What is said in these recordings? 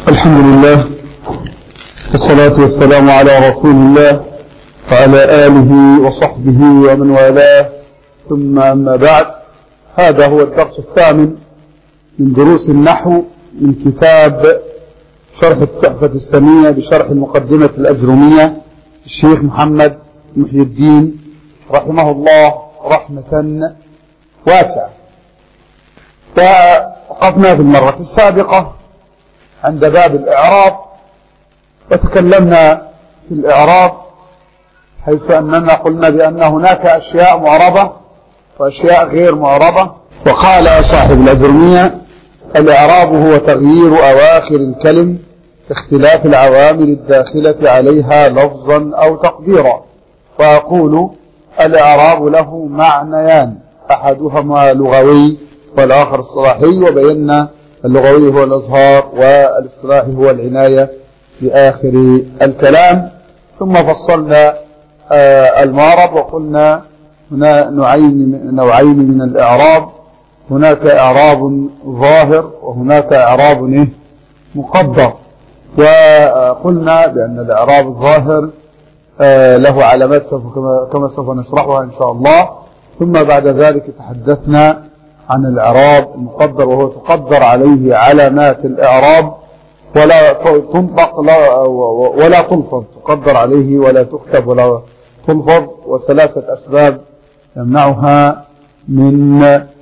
الحمد لله والصلاة والسلام على رسول الله وعلى آله وصحبه ومن والاه ثم أما بعد هذا هو الدرس الثامن من دروس النحو من كتاب شرح التحفة السمية بشرح المقدمة الأجرمية الشيخ محمد محي الدين رحمه الله رحمة واسعة ووقفنا في المرة السابقة عند باب الإعراب وتكلمنا في الإعراب حيث أننا قلنا بأن هناك أشياء معربة وأشياء غير معربة وقال صاحب الأجرمية الإعراب هو تغيير أواخر الكلم باختلاف العوامل الداخلة عليها لفظا أو تقديرا وأقول الإعراب له معنيان أحدهما لغوي والآخر اصطلاحي وبينا اللغوي هو الإظهار والاصطلاحي هو العناية بآخر الكلام ثم فصلنا المعرب وقلنا هنا نوعين نوعين من الإعراب هناك إعراب ظاهر وهناك إعراب مقدر وقلنا بأن الإعراب الظاهر له علامات سوف كما سوف نشرحها إن شاء الله ثم بعد ذلك تحدثنا عن الإعراب المقدر وهو تقدر عليه علامات الإعراب ولا تنطق ولا تلفظ تقدر عليه ولا تكتب ولا تلفظ وثلاثة أسباب يمنعها من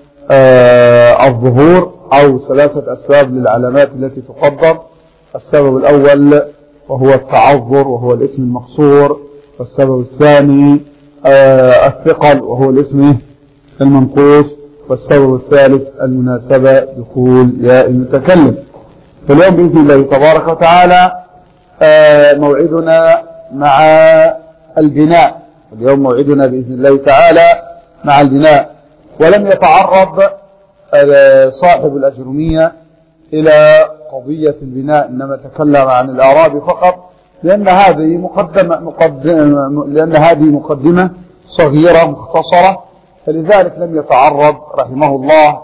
الظهور أو ثلاثة أسباب للعلامات التي تقدر السبب الأول وهو التعذر وهو الاسم المقصور والسبب الثاني الثقل وهو الاسم المنقوص والسبب الثالث المناسبة دخول ياء المتكلم فاليوم بإذن الله تبارك وتعالى موعدنا مع البناء اليوم موعدنا بإذن الله تعالى مع البناء ولم يتعرض صاحب الأجرمية إلى قضية البناء إنما تكلم عن الأعراب فقط لأن هذه مقدمة, مقدمة لأن هذه مقدمة صغيرة مختصرة فلذلك لم يتعرض رحمه الله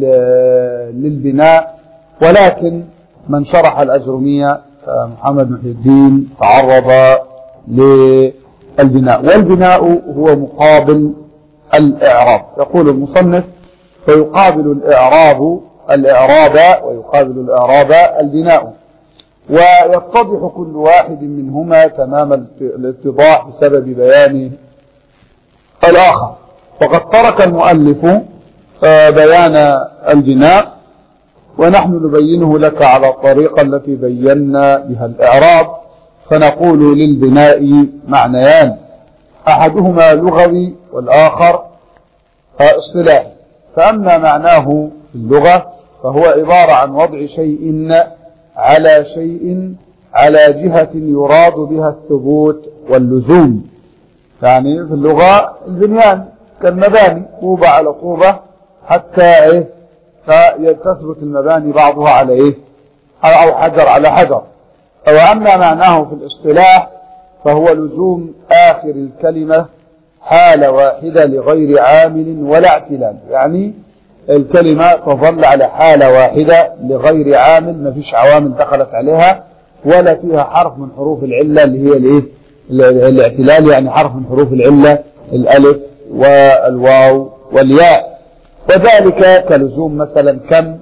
للبناء ولكن من شرح الأجرمية محمد محي الدين تعرض للبناء والبناء هو مقابل الإعراب يقول المصنف فيقابل الإعراب الإعراب ويقابل الإعراب البناء ويتضح كل واحد منهما تمام الاتضاح بسبب بيان الآخر وقد ترك المؤلف بيان البناء ونحن نبينه لك على الطريقة التي بينا بها الإعراب فنقول للبناء معنيان أحدهما لغوي والآخر اصطلاحي فأما معناه في اللغة فهو عبارة عن وضع شيء على شيء على جهة يراد بها الثبوت واللزوم يعني في اللغة البنيان كالمباني طوبة على طوبة حتى ايه تثبت المباني بعضها على ايه او حجر على حجر واما معناه في الاصطلاح فهو لزوم اخر الكلمة حالة واحدة لغير عامل ولا اعتلال يعني الكلمة تظل على حالة واحدة لغير عامل ما فيش عوامل دخلت عليها ولا فيها حرف من حروف العلة اللي هي الايه الاعتلال يعني حرف من حروف العلة الالف والواو والياء وذلك كلزوم مثلا كم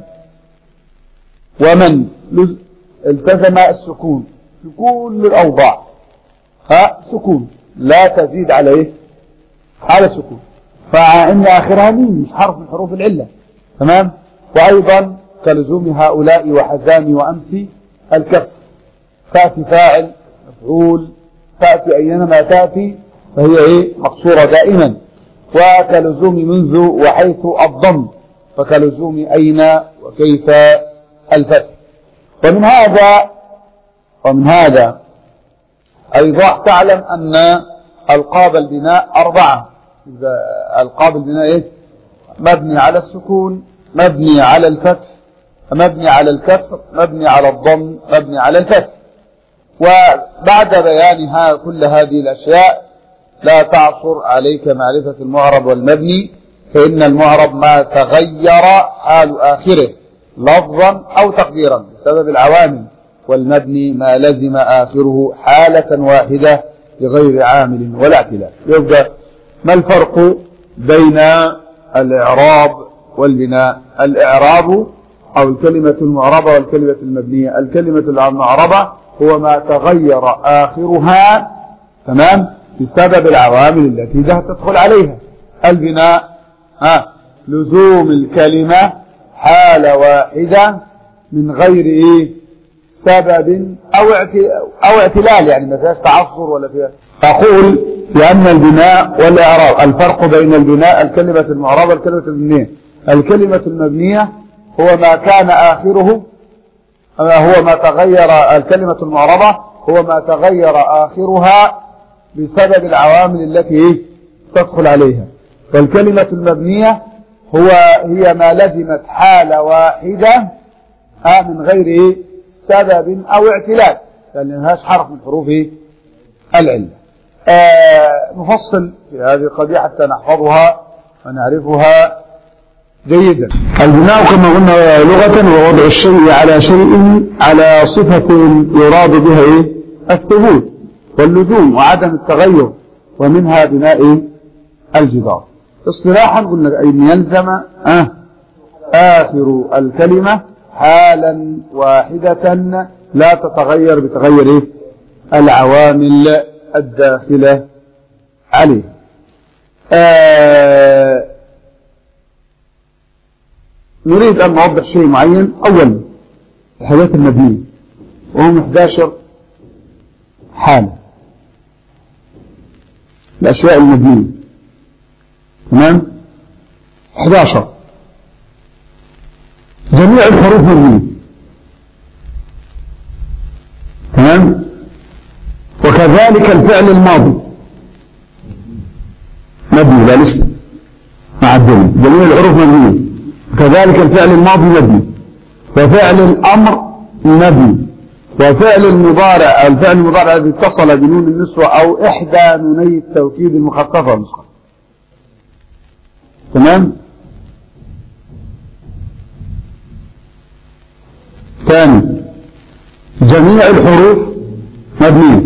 ومن التزم السكون في كل الأوضاع ها سكون لا تزيد على ايه على سكون فإن آخرها مين مش حرف من حروف العلة تمام وأيضا كلزوم هؤلاء وحزامي وأمسي الكسر تأتي فاعل مفعول تأتي أينما تأتي فهي ايه مقصورة دائما وكلزوم منذ وحيث الضم فكلزوم أين وكيف الفتح ومن هذا ومن هذا أيضا تعلم أن ألقاب البناء أربعة ألقاب البناء إيه؟ مبني على السكون مبني على الفتح مبني على الكسر مبني على الضم مبني على الفتح وبعد بيانها كل هذه الأشياء لا تعصر عليك معرفة المعرب والمبني فإن المعرب ما تغير حال آخره لفظا أو تقديرا بسبب العوامل والمبني ما لزم آخره حالة واحدة لغير عامل ولا اعتلال يبقى ما الفرق بين الإعراب والبناء الإعراب أو الكلمة المعربة والكلمة المبنية الكلمة المعربة هو ما تغير آخرها تمام بسبب العوامل التي تدخل عليها البناء ها لزوم الكلمة حالة واحدة من غير إيه سبب أو أو اعتلال يعني ما فيهاش تعصر ولا فيها أقول لأن البناء والإعراب الفرق بين البناء الكلمة المعربة والكلمة المبنية الكلمة المبنية هو ما كان آخره هو ما تغير الكلمة المعربة هو ما تغير آخرها بسبب العوامل التي تدخل عليها والكلمة المبنية هو هي ما لزمت حالة واحدة من غير سبب أو اعتلال لأن لهاش حرف من حروف العلة آه نفصل في هذه القضية حتى نحفظها ونعرفها جيدا البناء كما قلنا لغة هو وضع الشيء على شيء على صفة يراد بها إيه؟ الثبوت واللزوم وعدم التغير ومنها بناء الجدار اصطلاحا قلنا أن يلزم آه آخر الكلمة حالا واحدة لا تتغير بتغير إيه؟ العوامل الداخلة عليه آه نريد أن نوضح شيء معين أولا الحاجات المبنية وهم 11 حالة الأشياء المبنية تمام 11 جميع الحروف مبنية تمام وكذلك الفعل الماضي مبني لا لسه مع الدنيا جميع الحروف مبنية كذلك الفعل الماضي مبني وفعل الأمر مبني وفعل المضارع الفعل المضارع الذي اتصل بنون النسوة أو إحدى نوني التوكيد المخففة نسخة تمام ثاني جميع الحروف مبنية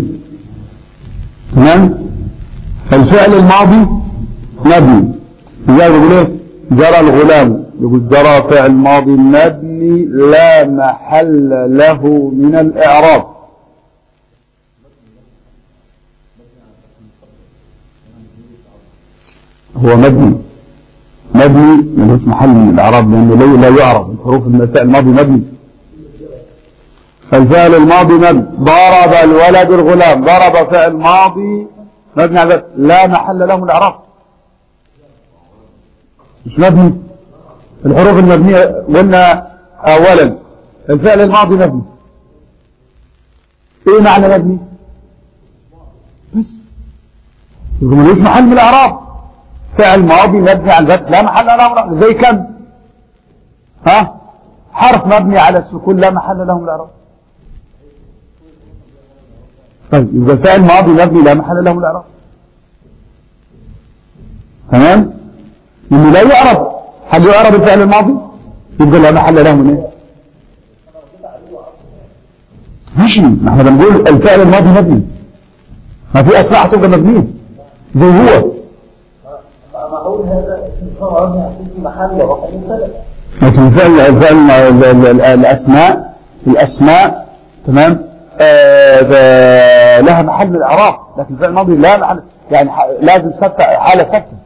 تمام الفعل الماضي مبني لذلك يقول ايه جرى الغلام يقول جرى فعل ماضي مبني لا محل له من الإعراب هو مبني مبني ملوش محل من الإعراب لأنه لا يعرف الحروف الفعل الماضي مبني الفعل الماضي مبني ضرب الولد الغلام ضرب فعل ماضي مبني على لا محل له من الإعراب مش مبني الحروف المبنية قلنا أولا الفعل الماضي مبني ايه معنى مبني بس يقول ملوش محل من الأعراب فعل ماضي مبني على الفتح لا محل له زي كم ها حرف مبني على السكون لا محل له من الإعراب طيب يبقى الفعل ماضي مبني لا محل له من الإعراب تمام انه لا يعرف هل يعرف الفعل الماضي يبقى لا محل له من ايه ماشي ما احنا بنقول الفعل الماضي مبني ما في اسماء هتبقى مبنيه زي هو لكن الفعل الفعل الاسماء الاسماء تمام آه لها محل من الاعراب لكن الفعل الماضي لا محل يعني لازم ثابته حاله ثابته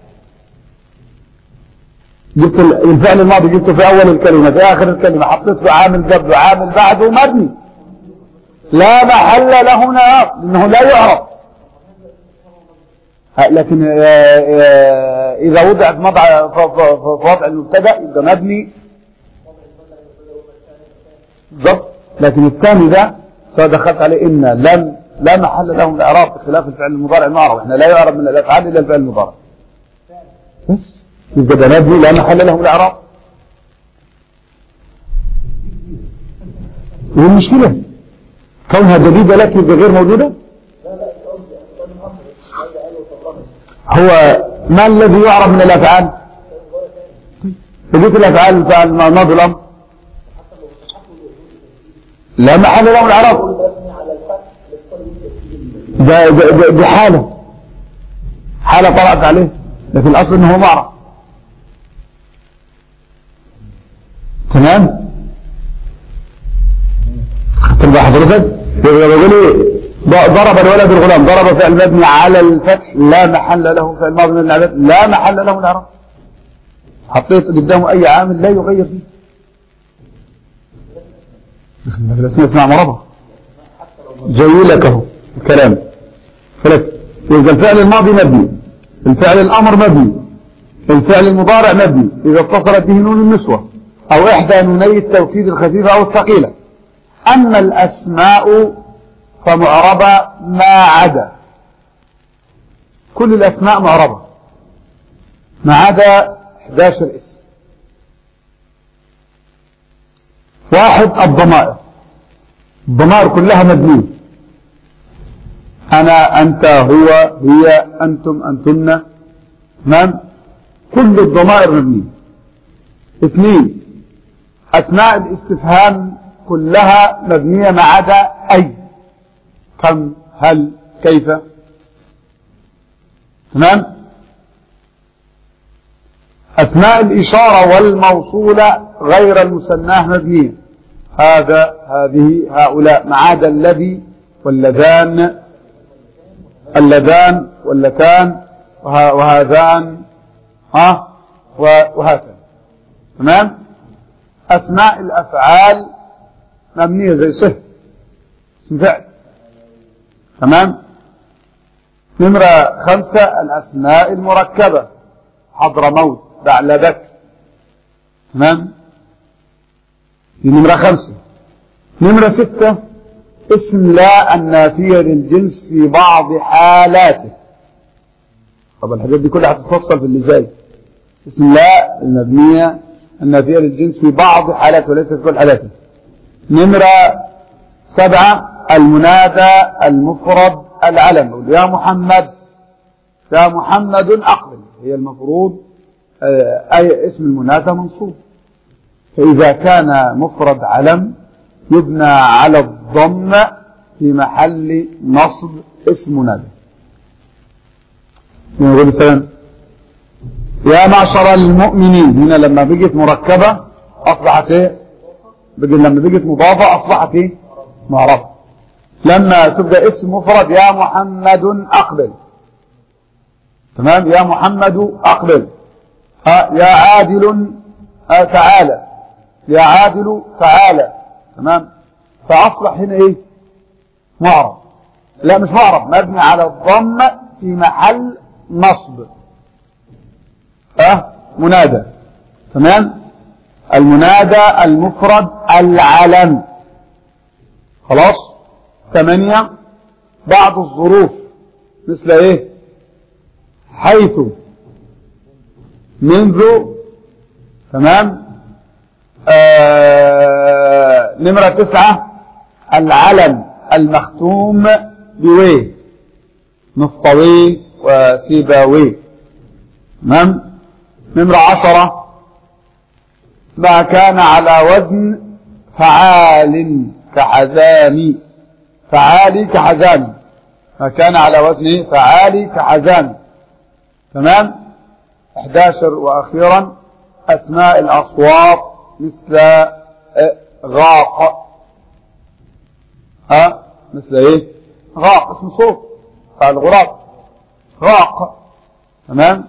جبت الفعل الماضي جبته في اول الكلمة في اخر الكلمة حطيت له عامل قبله عامل بعده مبني لا محل له من انه لا يعرف لكن اذا وضعت مضع في وضع المبتدا يبقى مبني بالضبط لكن الثاني ده سواء دخلت عليه ان لم لا محل له من الاعراب بخلاف الفعل المضارع المعرب احنا لا يعرف من الافعال الا الفعل المضارع بس يبقى ده مبني لا محل له من الاعراب ايه المشكله كونها جديده لك يبقى غير موجوده هو ما الذي يعرف من الافعال بقيت الافعال الفعل ماضي الامر لا محل له من الإعراب ده, ده, ده, ده حالة حالة طلعت عليه لكن الأصل إنه هو معرض تمام تبقى حضرتك يقول ايه ضرب الولد الغلام ضرب فعل مبني على الفتح لا محل له فعل ماضي من العباد لا محل له من العرب حطيت قدامه اي عامل لا يغير فيه الاسم اسمع مرضى جاي لك اهو الكلام فلك إذا الفعل الماضي مبني الفعل الأمر مبني الفعل المضارع مبني إذا اتصلت به نون النسوة أو إحدى نوني التوكيد الخفيفة أو الثقيلة أما الأسماء فمعربة ما عدا كل الأسماء معربة ما عدا 11 اسم واحد الضمائر الضمائر كلها مبنية أنا أنت هو هي أنتم أنتن تمام كل الضمائر مبنية اثنين أسماء الاستفهام كلها مبنية ما عدا أي كم هل كيف تمام أسماء الإشارة والموصولة غير المسناه مبنية هذا هذه هؤلاء ما عدا الذي واللذان اللذان واللتان وهذان ها وهكذا تمام أسماء الأفعال مبنية زي صه اسم فعل تمام نمرة خمسة الأسماء المركبة حضر موت بعلبك تمام دي نمرة خمسة نمرة ستة اسم لا النافية للجنس في بعض حالاته طب الحاجات دي كلها هتتفصل في اللي جاي اسم لا المبنية النافية للجنس في بعض حالاته وليس في كل حالاته نمرة سبعة المنادى المفرد العلم يا محمد يا محمد أقبل هي المفروض أي اسم المنادى منصوب فإذا كان مفرد علم يبنى على الضم في محل نصب اسم منادى يقول السلام يا معشر المؤمنين هنا لما بقت مركبة أصبحت ايه بقى لما بقت مضافة أصبحت ايه معرفة لما تبقى اسم مفرد يا محمد أقبل تمام يا محمد أقبل ها يا عادل ها تعالى يا عادل تعالى تمام فأصبح هنا ايه معرب لا مش معرب مبني على الضم في محل نصب اه منادى تمام المنادى المفرد العلم خلاص ثمانية بعض الظروف مثل ايه حيث منذ تمام آه نمرة تسعة العلم المختوم بويه نفطوي وسيباوي تمام نمرة عشرة ما كان على وزن فعال كحزام فعالي كحزام ما كان على وزن فعالي كحزام تمام 11 وأخيرا أسماء الأصوات مثل غاق ها مثل ايه غاق اسم صوت الغراب غاق تمام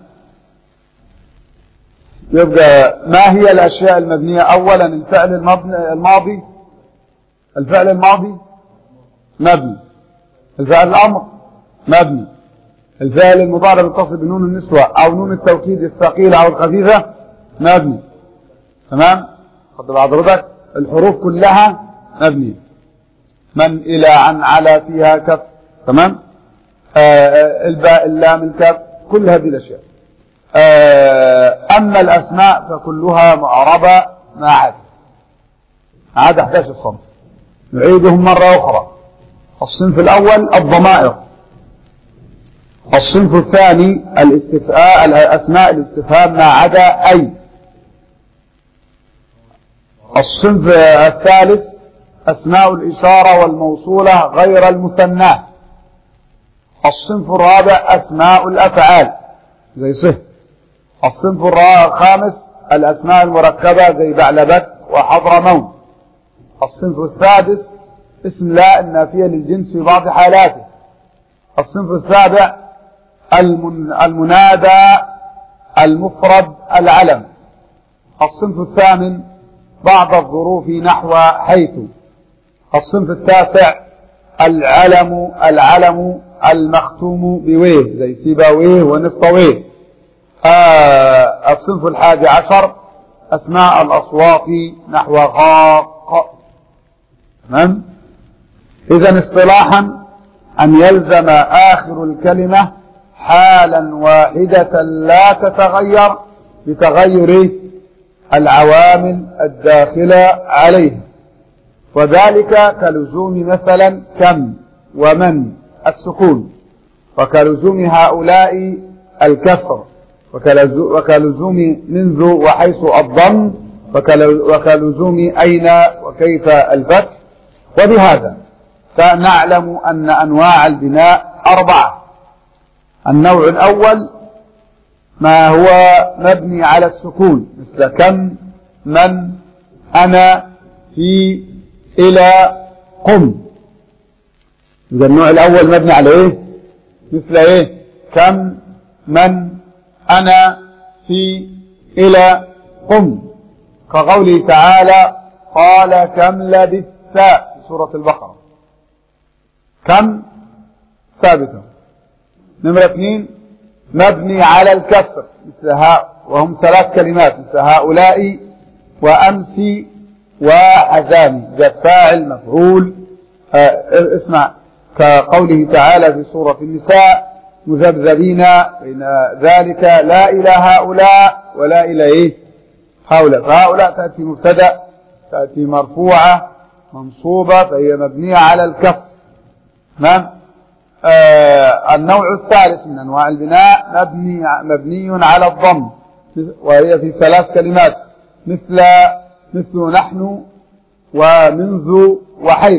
يبقى ما هي الأشياء المبنية أولا الفعل الماضي الفعل الماضي مبني الفعل الأمر مبني الفعل المضارع المتصل بنون النسوة أو نون التوكيد الثقيلة أو الخفيفة مبني تمام خد حضرتك الحروف كلها مبنية من إلى عن على فيها كف تمام آه الباء اللام الكف كل هذه الأشياء آه أما الأسماء فكلها معربة ما عدا عاد 11 صنف نعيدهم مرة أخرى الصنف الأول الضمائر الصنف الثاني الاستفاء الأسماء الاستفهام ما عدا أي الصنف الثالث أسماء الإشارة والموصولة غير المثناه الصنف الرابع أسماء الأفعال زي صه الصنف الخامس الأسماء المركبة زي بعلبك وحضرموت الصنف السادس اسم لا النافية للجنس في بعض حالاته الصنف السابع المنادى المفرد العلم الصنف الثامن بعض الظروف نحو حيث الصنف التاسع العلم العلم المختوم بويه زي سيباويه ونفطويه آه الصنف الحادي عشر أسماء الأصوات نحو غاق تمام إذا اصطلاحا أن يلزم آخر الكلمة حالا واحدة لا تتغير بتغير العوامل الداخلة عليها وذلك كلزوم مثلا كم ومن السكون وكلزوم هؤلاء الكسر وكلزوم منذ وحيث الضم وكلزوم أين وكيف الفتح وبهذا فنعلم أن أنواع البناء أربعة النوع الأول ما هو مبني على السكون مثل كم من أنا في إلى قم إذا النوع الأول مبني على إيه مثل إيه كم من أنا في إلى قم كقوله تعالى قال كم لبثت في سورة البقرة كم ثابتة نمرة اثنين مبني على الكسر مثل ها وهم ثلاث كلمات مثل هؤلاء وأمسي وحزاني جاء فاعل مفعول آه اسمع كقوله تعالى في سورة النساء مذبذبين بين ذلك لا إلى هؤلاء ولا إلى إيه هؤلاء فهؤلاء تأتي مبتدأ تأتي مرفوعة منصوبة فهي مبنية على الكسر تمام آه النوع الثالث من أنواع البناء مبني مبني على الضم وهي في ثلاث كلمات مثل مثل نحن ومنذ وحيث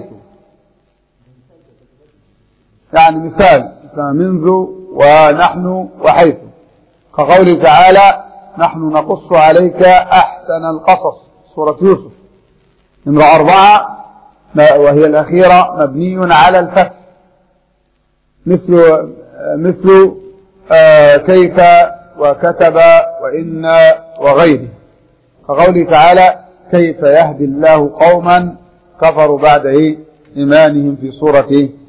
يعني مثال منذ ونحن وحيث كقوله تعالى نحن نقص عليك أحسن القصص سورة يوسف نمرة أربعة وهي الأخيرة مبني على الفتح مثل مثل آه كيف وكتب وإن وغيره كقوله تعالى كيف يهدي الله قوما كفروا بعد إيه إيمانهم في سورة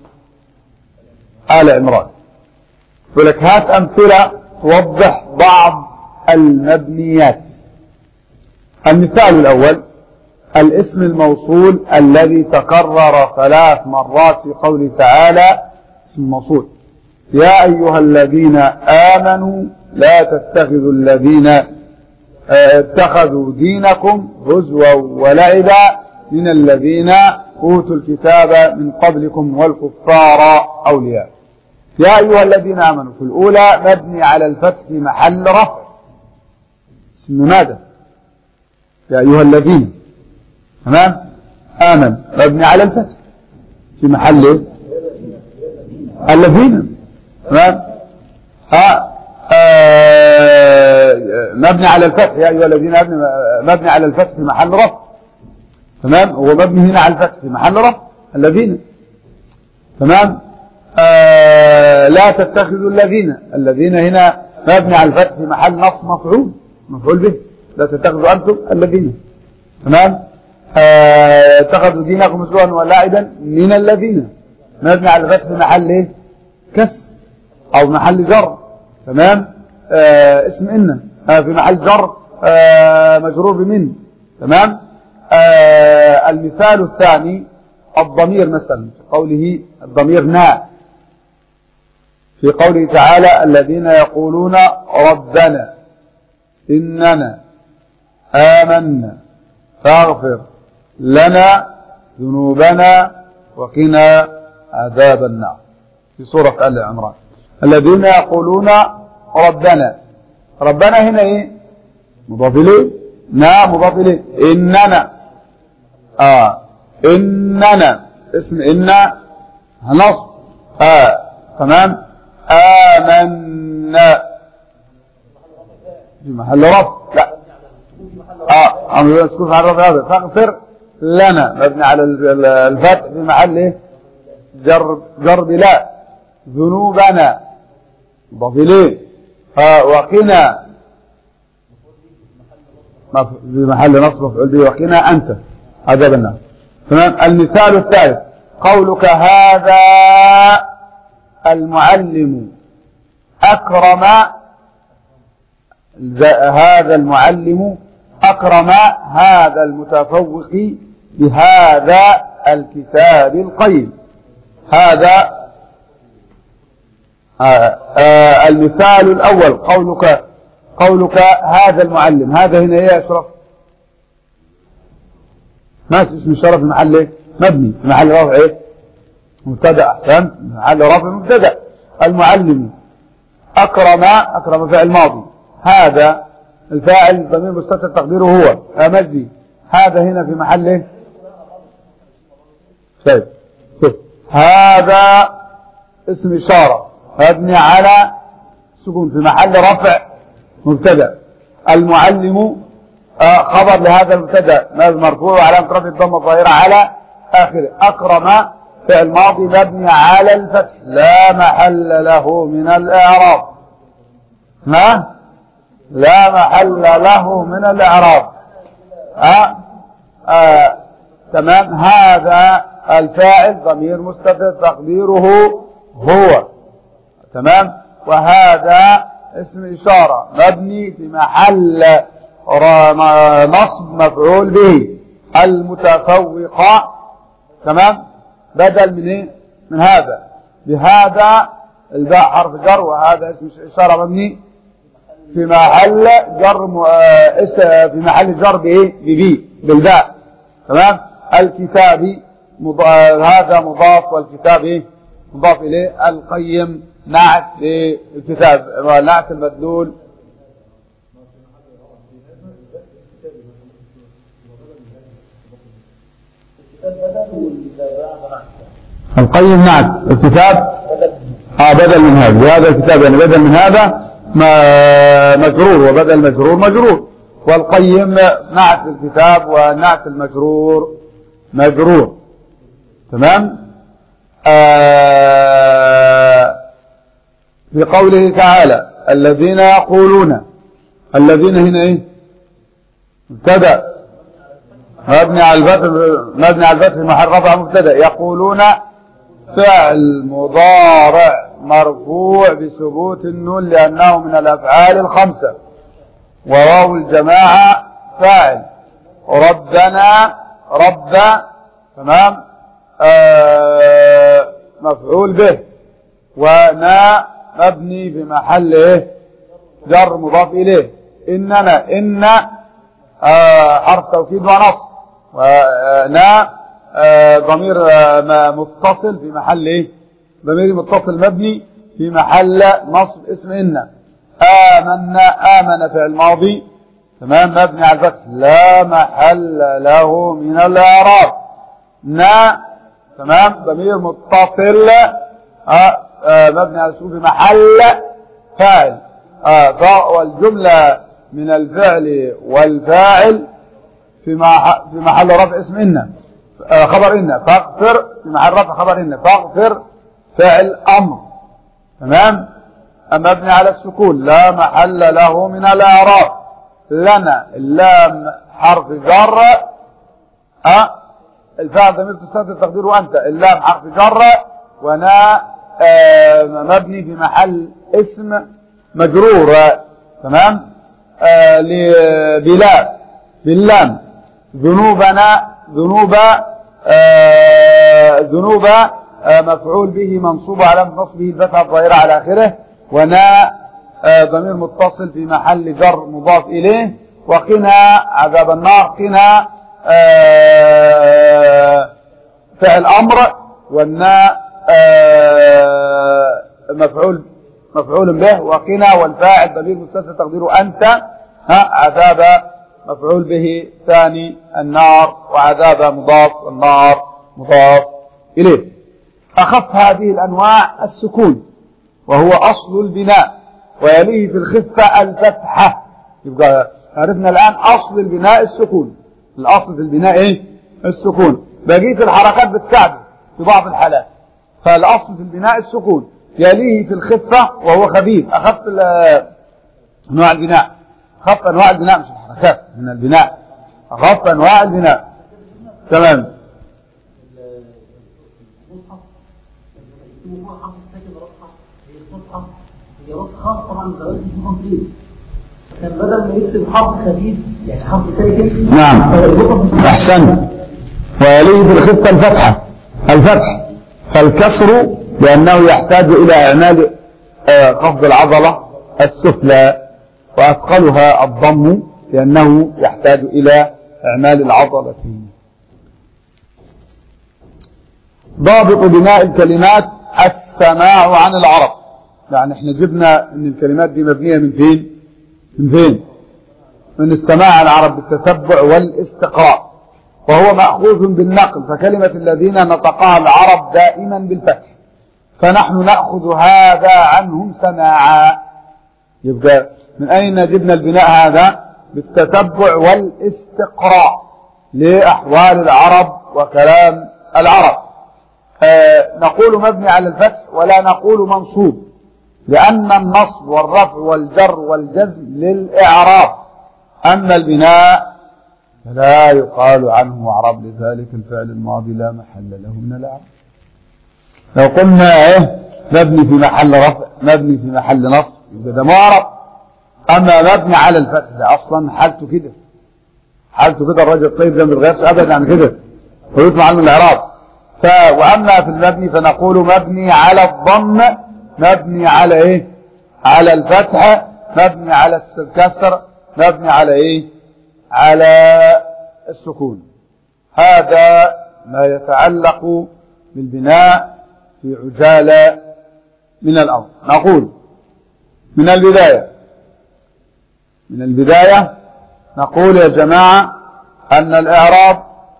آل عمران ولك هات أمثلة توضح بعض المبنيات المثال الأول الاسم الموصول الذي تكرر ثلاث مرات في قوله تعالى اسم موصول يا أيها الذين آمنوا لا تتخذوا الذين اتخذوا دينكم هزوا ولعبا من الذين أوتوا الكتاب من قبلكم والكفار أولياء يا أيها الذين آمنوا في الأولى مبني على الفتح في محل رفع اسم ماذا يا أيها الذين تمام آمن مبني على الفتح في محل الذين تمام ها آه مبني على الفتح يا أيها الذين آمنوا مبني على الفتح في محل رفع تمام هو مبني هنا على الفتح في محل رفع الذين تمام آه لا تتخذوا الذين الذين هنا مبني على الفتح في محل نصب مفعول مفعول به لا تتخذوا أنتم الذين تمام آه اتخذوا دينكم مسلوا ولعبا من الذين مبني على الفتح في محل ايه كسر او محل جر تمام آه اسم ان آه في محل جر آه مجرور بمن تمام آه المثال الثاني الضمير مثلا في قوله الضمير نا في قوله تعالى الذين يقولون ربنا إننا آمنا فاغفر لنا ذنوبنا وقنا عذاب النار في سورة آل عمران الذين يقولون ربنا ربنا هنا ايه مضاف اليه نا مضاف اليه اننا اه إننا اسم إن نصب آه تمام آمنا في محل رفع لا اه امر مسكون على الرفع هذا فاغفر لنا مبني على الفتح في محل ايه جر جر بلا ذنوبنا مضاف اليه وقنا في محل نصب مفعول به وقنا انت هذا بالناس تمام المثال الثالث قولك هذا المعلم أكرم هذا المعلم أكرم هذا المتفوق بهذا الكتاب القيم هذا آه آه المثال الأول قولك قولك هذا المعلم هذا هنا ايه يا اشرف ما اسم الشرف في محل ايه مبني في محل رفع ايه مبتدا احسن محل رفع مبتدا المعلم اكرم اكرم فعل ماضي هذا الفاعل ضمير مستتر تقديره هو مجدي هذا هنا في محل ايه طيب شوف هذا اسم اشاره مبني على سكون في محل رفع مبتدا المعلم خبر لهذا المبتدا مرفوع علامه رفع الضمه الظاهره على اخره اكرم فعل ماضي مبني على الفتح لا محل له من الاعراب ما لا محل له من الاعراب أه؟ أه تمام هذا الفاعل ضمير مستتر تقديره هو تمام وهذا اسم إشارة مبني في محل نصب مفعول به المتفوقة تمام بدل من ايه من هذا بهذا الباء حرف جر وهذا اسم إشارة مبني في محل جر م... في محل جر بايه ببي بالباء تمام الكتابي مض... هذا مضاف والكتاب ايه مضاف اليه القيم نعت للكتاب نعت المدلول القيم نعت الكتاب اه بدل من هذا هذا الكتاب يعني بدل من هذا ما مجرور وبدل مجرور مجرور والقيم نعت الكتاب ونعت المجرور مجرور تمام آه في قوله تعالى الذين يقولون الذين هنا ايه مبتدا مبني على الفتح مبني على الفتح محل رفع مبتدا يقولون فعل مضارع مرفوع بثبوت النون لانه من الافعال الخمسه وواو الجماعه فاعل ربنا رب تمام آه مفعول به ونا مبني بمحل ايه جر مضاف اليه اننا ان آه حرف توكيد ونصب ونا آه ضمير آه متصل في محل ايه ضمير متصل مبني في محل نصب اسم ان آمنا آمن فعل ماضي تمام مبني على الفتح لا محل له من الإعراب نا تمام ضمير متصل آه آه مبني على السكون في محل فاعل آه والجملة من الفعل والفاعل في في محل رفع اسم إن آه خبر إن فاغفر في محل رفع خبر إن فاغفر فعل أمر تمام مبني على السكون لا محل له من الإعراب لنا اللام حرف جر أه الفاعل ضمير تستتر تقديره أنت اللام حرف جر ونا آه مبني في محل اسم مجرور تمام آه بلا باللام ذنوبنا ذنوب آه ذنوب مفعول به منصوب على نصبه الفتحه الظاهره على اخره ونا ضمير متصل في محل جر مضاف اليه وقنا عذاب النار قنا فعل امر والنا مفعول مفعول به وقنا والفاعل ضمير مستتر تقديره انت ها عذاب مفعول به ثاني النار وعذاب مضاف النار مضاف إليه أخف هذه الأنواع السكون وهو أصل البناء ويليه في الخفة الفتحة يبقى عرفنا الآن أصل البناء السكون الأصل في البناء إيه؟ السكون بقية الحركات بتساعده في بعض الحالات فالأصل في البناء السكون يليه في الخفة وهو خفيف أخف أنواع البناء أخف أنواع البناء مش الحركات من البناء أخف أنواع البناء تمام هي رفعة طبعا زواج دي كومبليت كان بدل ما يكتب حرف خفيف يعني حرف ساكن نعم أحسنت ويليه في الخفة الفتحة الفتح فالكسر لأنه يحتاج إلى إعمال آه، خفض العضلة السفلى وأثقلها الضم لأنه يحتاج إلى إعمال العضلة ضابط بناء الكلمات السماع عن العرب يعني احنا جبنا ان الكلمات دي مبنية من فين من فين من السماع عن العرب بالتتبع والاستقراء وهو مأخوذ بالنقل فكلمة الذين نطقها العرب دائما بالفتح فنحن نأخذ هذا عنهم سماعا يبقى من أين جبنا البناء هذا بالتتبع والاستقراء لأحوال العرب وكلام العرب آه نقول مبني على الفتح ولا نقول منصوب لأن النصب والرفع والجر والجزم للإعراب أما البناء فلا يقال عنه أعراب لذلك الفعل الماضي لا محل له من الأعراب لو قلنا ايه مبني في محل رفع مبني في محل نصب يبقى ده معرب اما مبني على الفتح ده اصلا حالته كده حالته كده الراجل الطيب ده ما بيتغيرش ابدا عن كده ويطلع علم الاعراب ف واما في المبني فنقول مبني على الضم مبني على ايه على الفتح مبني على الكسر مبني على ايه على السكون هذا ما يتعلق بالبناء في عجالة من الأرض نقول من البداية من البداية نقول يا جماعة أن الإعراب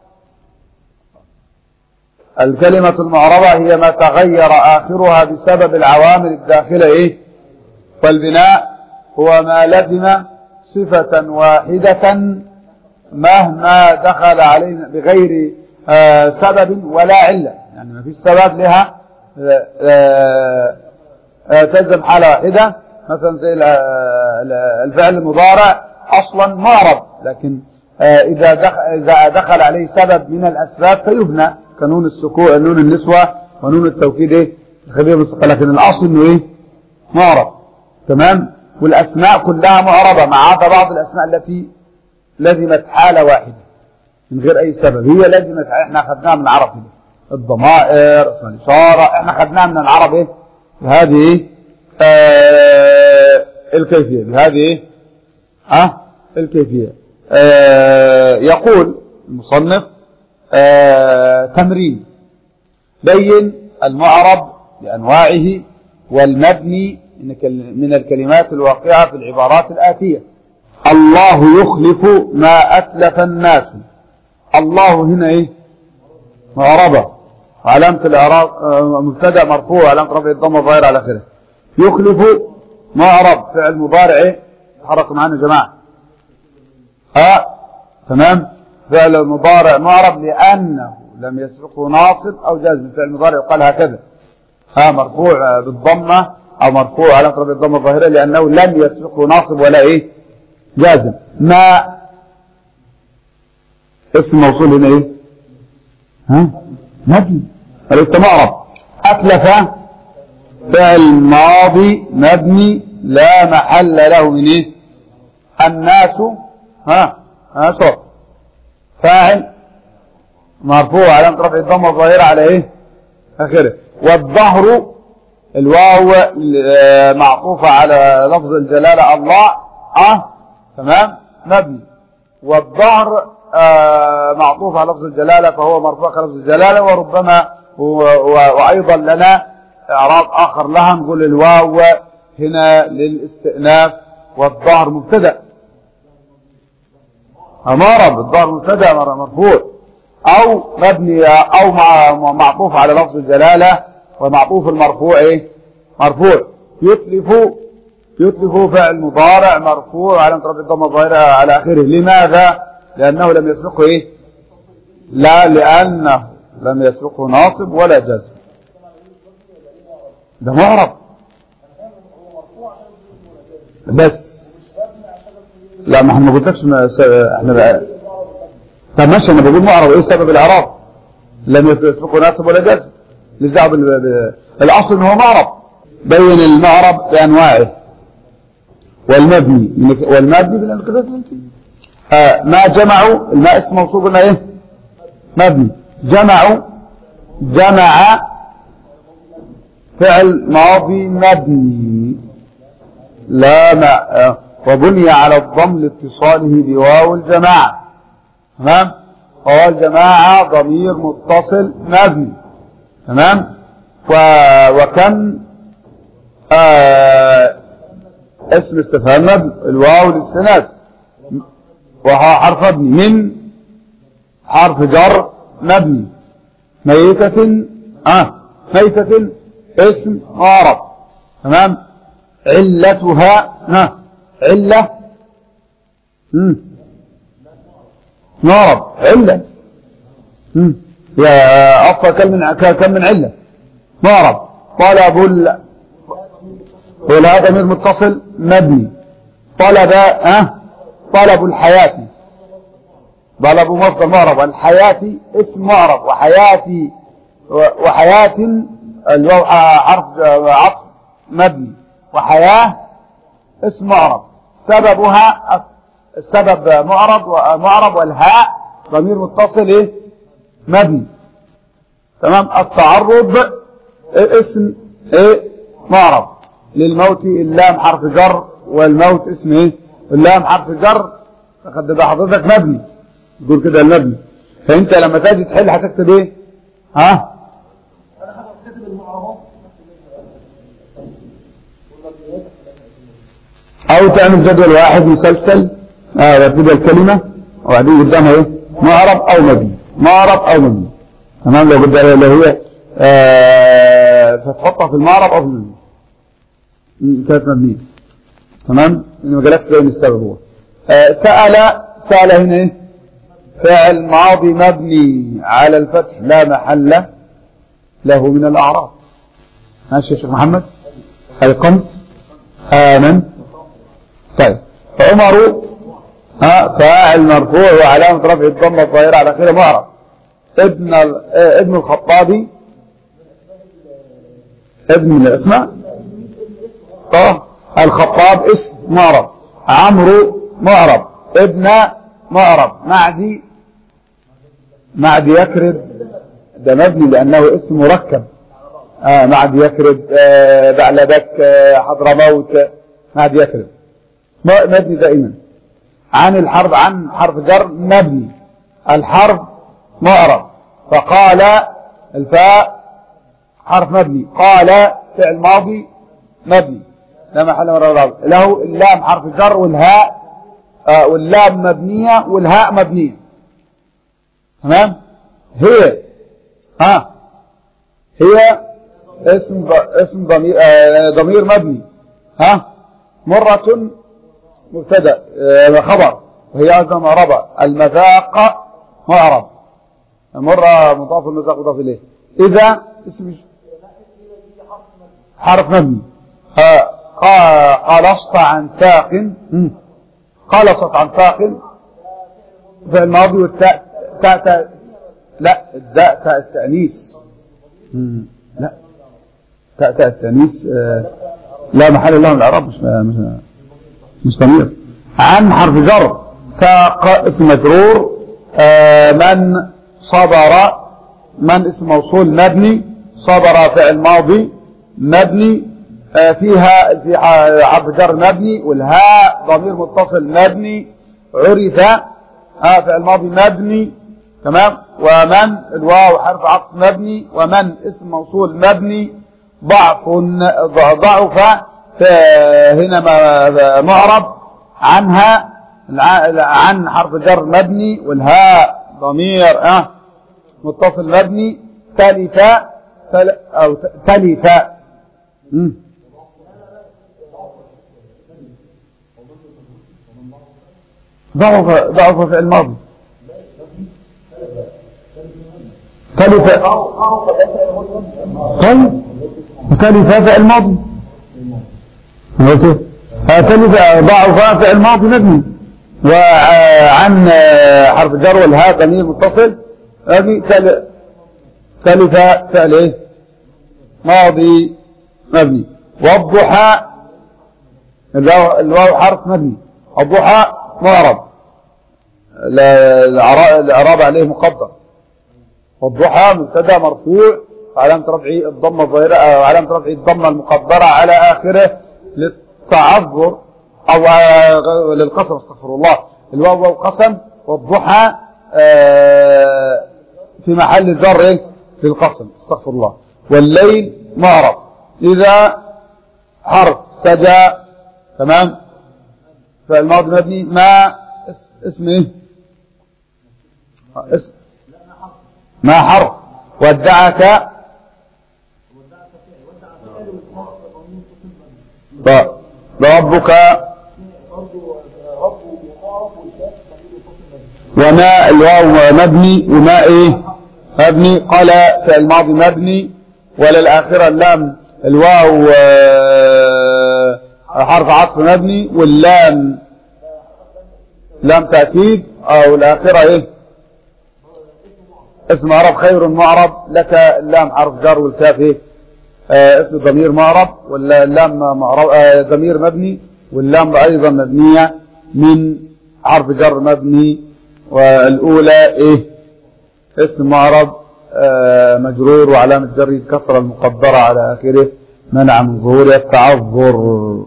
الكلمة المعربة هي ما تغير آخرها بسبب العوامل الداخلة إيه؟ والبناء هو ما لزم صفة واحدة مهما دخل علينا بغير آه سبب ولا علة يعني ما فيش سبب لها آه آه تلزم حالة واحدة مثلا زي الفعل المضارع أصلا معرب لكن إذا دخل, إذا دخل عليه سبب من الأسباب فيبنى كنون السكون نون النسوة ونون التوكيد ايه الخبير مستقل لكن الاصل انه ايه معرب تمام والاسماء كلها معربة ما عدا بعض الاسماء التي لزمت حالة واحدة من غير اي سبب هي لزمت احنا اخذناها من العرب كده الضمائر اسم الاشارة احنا اخذناها من العرب ايه بهذه ايه آه الكيفية بهذه ايه اه الكيفية آه يقول المصنف آه تمرين بين المعرب بأنواعه والمبني من الكلمات الواقعة في العبارات الآتية الله يخلف ما أتلف الناس الله هنا إيه معربة وعلامة الإعراب آه مبتدأ مرفوع علامة رفع الضمة ظاهر على آخره يخلف معرب فعل مضارع تحرك معنا يا جماعة ها تمام فعل مضارع معرب لأنه لم يسبقه ناصب أو جازم فعل مضارع يقال هكذا ها مرفوع بالضمة أو مرفوع على رفع الضمة الظاهرة لأنه لم يسبقه ناصب ولا إيه جازم ما اسم موصول هنا إيه ها مبني وليس معرب أتلف فعل ماضي مبني لا محل له من إيه الناس ها ها صوت فاعل مرفوع علامة رفع الضمة الظاهرة على ايه اخره والظهر الواو معطوفة على لفظ الجلالة الله اه تمام مبني والظهر آه معطوف على لفظ الجلالة فهو مرفوع على لفظ الجلالة وربما وأيضا لنا إعراب آخر لها نقول الواو هنا للاستئناف والظهر مبتدأ معرب الضار مبتدا مرفوع او مبني او مع معطوف على لفظ الجلاله ومعطوف المرفوع ايه مرفوع يتلف يتلف فعل مضارع مرفوع على رب الضمه الظاهره على اخره لماذا لانه لم يسبقه ايه لا لانه لم يسبقه ناصب ولا جزم ده معرب بس لا ما احنا ما قلتلكش ما س- احنا بقى طب ماشي انا بقول معرب ايه سبب الاعراب لم يسبقه ناصب ولا جزم مش دعوه بال- ب- الاصل ان هو معرب بين المعرب بانواعه والمبني من- والمبني بالانقذات آه ما جمعوا الماء اسم موصول قلنا ايه مبني جمعوا جمع فعل ماضي مبني لا ما آه، وبني على الضم لاتصاله بواو الجماعة تمام واو الجماعة ضمير متصل مبني تمام و... وكم آه اسم استفهام مبني الواو للسند وها حرف مبني من حرف جر مبني ميتة اه ميتة اسم معرب تمام علتها ها علة مم. معرب علة مم. يا أصلا كم من كم من علة معرب طلب ال ولا ضمير متصل مبني طلب اه طلب الحياة طلب مصدر معرب الحياة اسم معرب وحياتي وحياة الواو حرف عطف مبني وحياة اسم معرب سببها السبب معرب ومعرب والهاء ضمير متصل ايه مبني تمام التعرض إيه اسم ايه معرب للموت اللام حرف جر والموت اسم ايه اللام حرف جر فقد ده حضرتك مبني تقول كده المبني فانت لما تيجي تحل هتكتب ايه ها انا كاتب المعربات او تعمل جدول واحد مسلسل اه وتبدا الكلمه وبعدين قدامها ايه معرب او مبني معرب او مبني تمام لو بدها لو هي آه فتحطها في المعرب او في المبني م، كانت مبنيه تمام انه ما جالكش باين السبب هو آه سال سال هنا ايه فعل ماضي مبني على الفتح لا محل له من الاعراب ماشي يا شيخ محمد ايقنت امن طيب عمر ها فاعل مرفوع وعلامة رفع الضمة الظاهرة على خير معرب ابن ال- آه، ابن الخطابي ابن من الاسماء اه الخطاب اسم معرب عمرو معرب ابن معرب معدي معدي يكرب ده مبني لانه اسم مركب آه معدي يكرب آه بعلبك آه حضرموت معدي يكرب م- مبني دائما عن الحرف عن حرف جر مبني الحرف معرب فقال الفاء حرف مبني قال فعل ماضي مبني لا محل من الرابع له اللام حرف جر والهاء آه واللام مبنية والهاء مبنية تمام هي ها هي اسم ض- اسم ضمير آه ضمير مبني ها مرة مبتدا آه خبر وهي ايضا معربة المذاق معرب مرة مضاف المذاق مضاف اليه اذا اسم حرف مبني ها قا- قلصت عن ساق مم. قلصت عن ساق في الماضي والتاء تاء تاء لا الداء تاء التأنيث مم. لا تاء تاء التأنيث آه، لا محل له من الإعراب مش مش مش ضمير عن حرف جر ساق اسم مجرور آه، من صبر من اسم موصول مبني صبر فعل ماضي مبني آه، فيها في ح- حرف جر مبني والهاء ضمير متصل مبني عرف آه، فعل ماضي مبني تمام ومن الواو حرف عطف مبني ومن اسم موصول مبني ضعف ضعف فهنا م- معرب عنها الع- عن حرف جر مبني والهاء ضمير اه متصل مبني تلف تل او ت- تلف مم. ضعف ضعف في الماضي تلف طيب تلف في الماضي قلت إيه؟ آه، تلف ضعف في الماضي مبني وعن حرف جر والهاء ضمير متصل هذه تل- تلف فعل ايه ماضي مبني والضحى الواو الواو حرف مبني الضحى معرب لا- الإعراب الإعراب عليه مقدر والضحى مبتدا مرفوع وعلامة رفعه الضمة الظاهرة أو علامة رفعه الضمة المقدرة على آخره للتعذر أو آه، للقسم استغفر الله الواو واو قسم والضحى آه، في محل جر إيه؟ للقسم استغفر الله والليل معرب إذا حرف سجى تمام فالماضي مبني ما اس- اسم ايه اسم ما حرف ودعك ف- ربك وما الواو مبني وما ايه مبني قال في الماضي مبني وللآخرة اللام الواو آه، حرف عطف مبني واللام لام تأكيد او الآخرة ايه اسم عرب خير معرب لك اللام حرف جر والكاف ايه آه، اسم ضمير معرب واللام معرب آه، ضمير مبني واللام ايضا مبنية من حرف جر مبني والاولى ايه اسم معرب آه، مجرور وعلامة جره الكسرة المقدرة على اخره منع من ظهور التعذر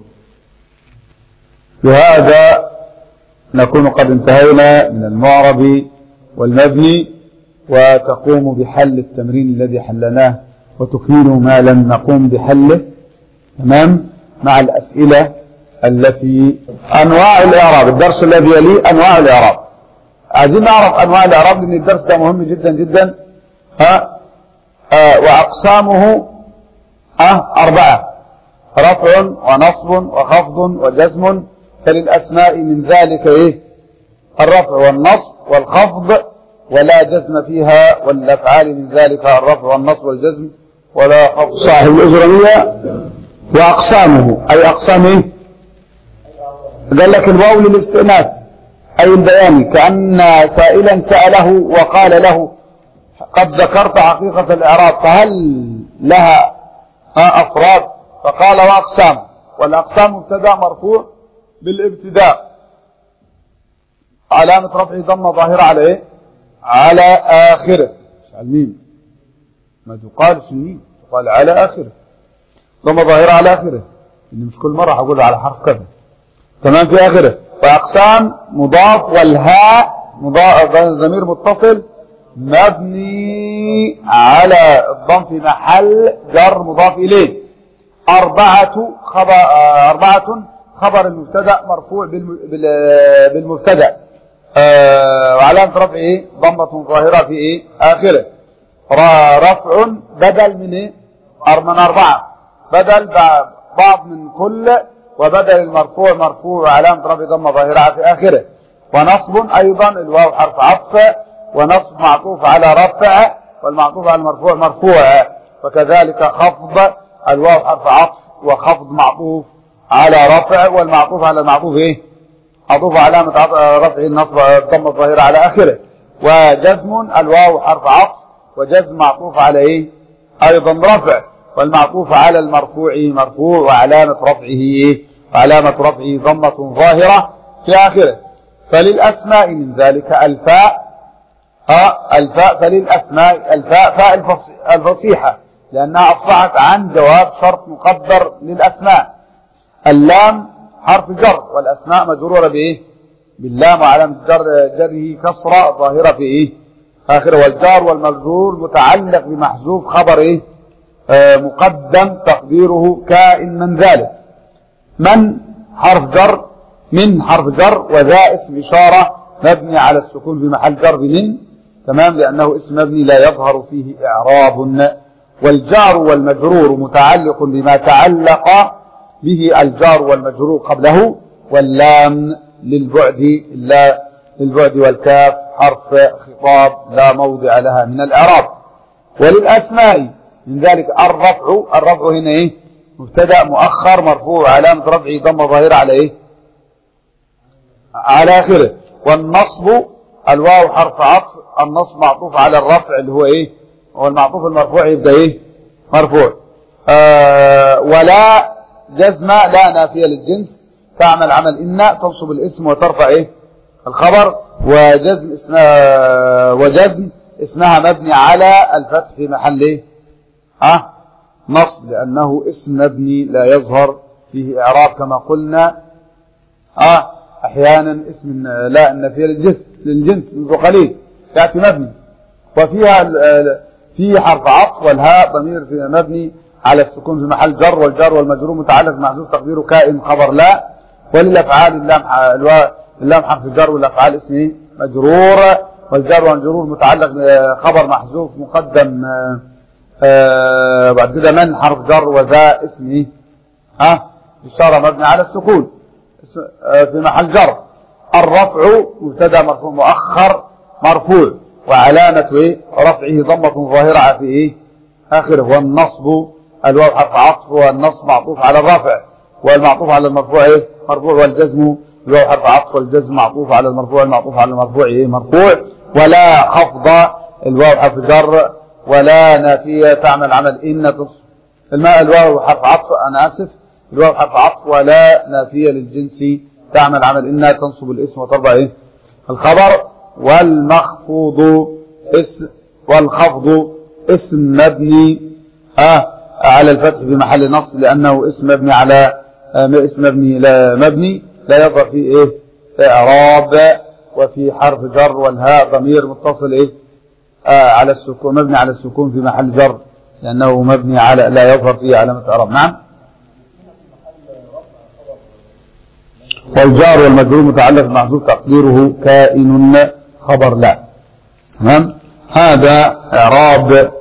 بهذا نكون قد انتهينا من المعرب والمبني وتقوم بحل التمرين الذي حلناه وتكمل ما لم نقوم بحله تمام مع الأسئلة التي أنواع الإعراب الدرس الذي يليه أنواع الإعراب عايزين نعرف أنواع الإعراب لأن الدرس ده مهم جدا جدا ها آه وأقسامه ها أربعة رفع ونصب وخفض وجزم فللأسماء من ذلك إيه الرفع والنصب والخفض ولا جزم فيها والأفعال من ذلك الرفع والنصب والجزم ولا خفض صاحب الإجرامية وأقسامه أي أقسام إيه قال لك الواو للاستئناف أي البيان كأن سائلا سأله وقال له قد ذكرت حقيقة الإعراب فهل لها أفراد فقال وأقسام والأقسام مبتدا مرفوع بالابتداء علامة رفع ضمة ظاهرة على إيه على آخره مش على الميم ما تقال الميم تقال على آخره ضمة ظاهرة على آخره إن مش كل مرة هقول على حرف كذا تمام في آخره وأقسام مضاف والهاء مضاف ضمير متصل مبني على الضم في محل جر مضاف إليه أربعة خبر آه، أربعة خبر المبتدأ مرفوع بالم- بال- بالمبتدأ آه، وعلامة رفعه ضمة ظاهرة في إيه آخره را- رفع بدل من إيه أر- من أربعة بدل ب- بعض من كل وبدل المرفوع مرفوع وعلامة رفع ضمة ظاهرة في آخره ونصب أيضا الواو حرف عطف ونصب معطوف على رفع والمعطوف على المرفوع مرفوع وكذلك خفض الواو حرف عطف وخفض معطوف على رفع والمعطوف على المعطوف ايه معطوف علامة عط- رفع النصب الضمة الظاهرة على آخره وجزم الواو حرف عطف وجزم معطوف على ايه ايضا رفع والمعطوف على المرفوع مرفوع وعلامة رفعه ايه وعلامة رفعه ضمة ظاهرة في آخره فللأسماء من ذلك الفاء ها الفاء فللأسماء الفاء فاء الفص- الفصيحة لأنها أفصحت عن جواب شرط مقدر للأسماء اللام حرف جر والأسماء مجرورة بإيه باللام وعلامة جر جره كسرة ظاهرة في إيه آخر والجار والمجرور متعلق بمحذوف خبر إيه آه مقدم تقديره كائن من ذلك من حرف جر من حرف جر وذا اسم إشارة مبني على السكون في محل جر من تمام لأنه اسم مبني لا يظهر فيه إعراب والجار والمجرور متعلق بما تعلق به الجار والمجرور قبله واللام للبعد لا للبعد والكاف حرف خطاب لا موضع لها من الإعراب وللأسماء من ذلك الرفع الرفع هنا إيه مبتدا مؤخر مرفوع علامة رفعه ضمه ظاهرة على إيه على آخره والنصب الواو حرف عطف النصب معطوف على الرفع اللي هو إيه هو المعطوف المرفوع يبدأ إيه مرفوع آه ولا جزمة لا نافية للجنس تعمل عمل إن تنصب الاسم وترفع إيه الخبر وجزم اسمها وجزم اسمها مبني على الفتح في محل ايه ها نصب لانه اسم مبني لا يظهر فيه اعراب كما قلنا ها احيانا اسم لا النفي للجنس للجنس منذ قليل ياتي مبني وفيها في حرف عطف والهاء ضمير في مبني على السكون في محل جر والجر والمجرور متعلق محذوف تقديره كائن خبر لا وللافعال اللام اللام حرف الجر والافعال اسم ايه مجرور والجر والمجرور متعلق خبر محذوف مقدم آآ آآ بعد كده من حرف جر وذا اسم ايه ها اشاره مبني على السكون في محل جر الرفع مبتدا مرفوع مؤخر مرفوع وعلامه ايه رفعه ضمه ظاهره في ايه اخره والنصب الواو حرف عطف والنصب معطوف على الرفع والمعطوف على المرفوع ايه مرفوع والجزم الواو حرف عطف والجزم معطوف على المرفوع المعطوف على المرفوع ايه مرفوع ولا خفض الواو حرف جر ولا نافية تعمل عمل إن تصف الماء الواو حرف عطف أنا آسف الواو حرف عطف ولا نافية للجنس تعمل عمل إن تنصب الاسم وتربع إيه الخبر والمخفوض اسم والخفض اسم مبني آه على الفتح في محل نصب لأنه اسم مبني على آه اسم مبني لا مبني لا يظهر فيه ايه اعراب وفي حرف جر والهاء ضمير متصل ايه آه على السكون مبني على السكون في محل جر لانه مبني على لا يظهر فيه علامه اعراب نعم والجار والمجرور متعلق بمحذوف تقديره كائن خبر لا تمام هذا اعراب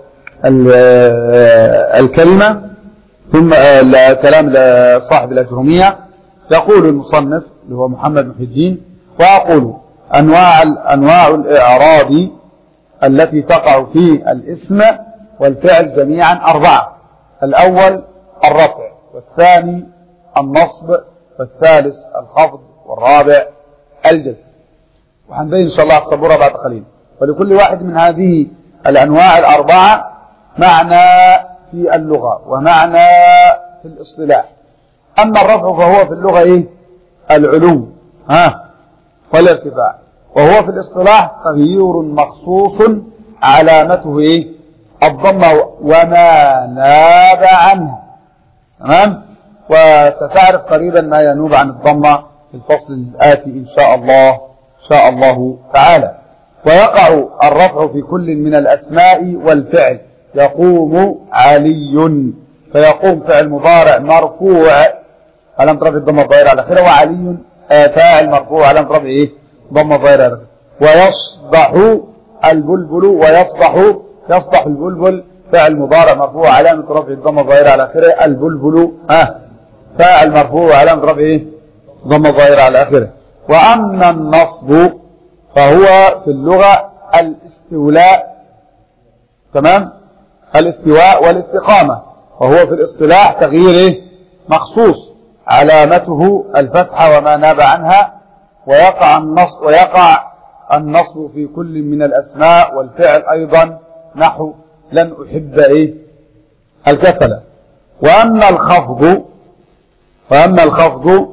الكلمه ثم كلام صاحب الاجروميه يقول المصنف اللي هو محمد محي الدين وأقول أنواع أنواع الإعراب التي تقع في الاسم والفعل جميعا أربعة الأول الرفع والثاني النصب والثالث الخفض والرابع الجزم وحنبين إن شاء الله الصبورة بعد قليل ولكل واحد من هذه الأنواع الأربعة معنى في اللغة ومعنى في الاصطلاح أما الرفع فهو في اللغة إيه العلو ها والارتفاع وهو في الاصطلاح تغيير مخصوص علامته إيه الضمة وما ناب عنها تمام وستعرف قريبا ما ينوب عن الضمة في الفصل الآتي إن شاء الله إن شاء الله تعالى ويقع الرفع في كل من الأسماء والفعل يقوم علي فيقوم فعل مضارع مرفوع علامة رفع الضمة الظاهرة على آخره وعلي فاعل مرفوع علامة رفع إيه ضمة الظاهرة على آخره ويصبح البلبل ويصبح يصبح البلبل فاعل مضارع مرفوع علامة رفع الضمة الظاهرة على آخره البلبل ها فاعل مرفوع علامة رفع إيه ضمة الظاهرة على آخره وأما النصب فهو في اللغة الاستولاء تمام الاستواء والاستقامة وهو في الاصطلاح تغيير إيه؟ مخصوص علامته الفتحة وما ناب عنها ويقع النصب ويقع النصب في كل من الأسماء والفعل أيضا نحو لن أحب إيه الكسل وأما الخفض وأما الخفض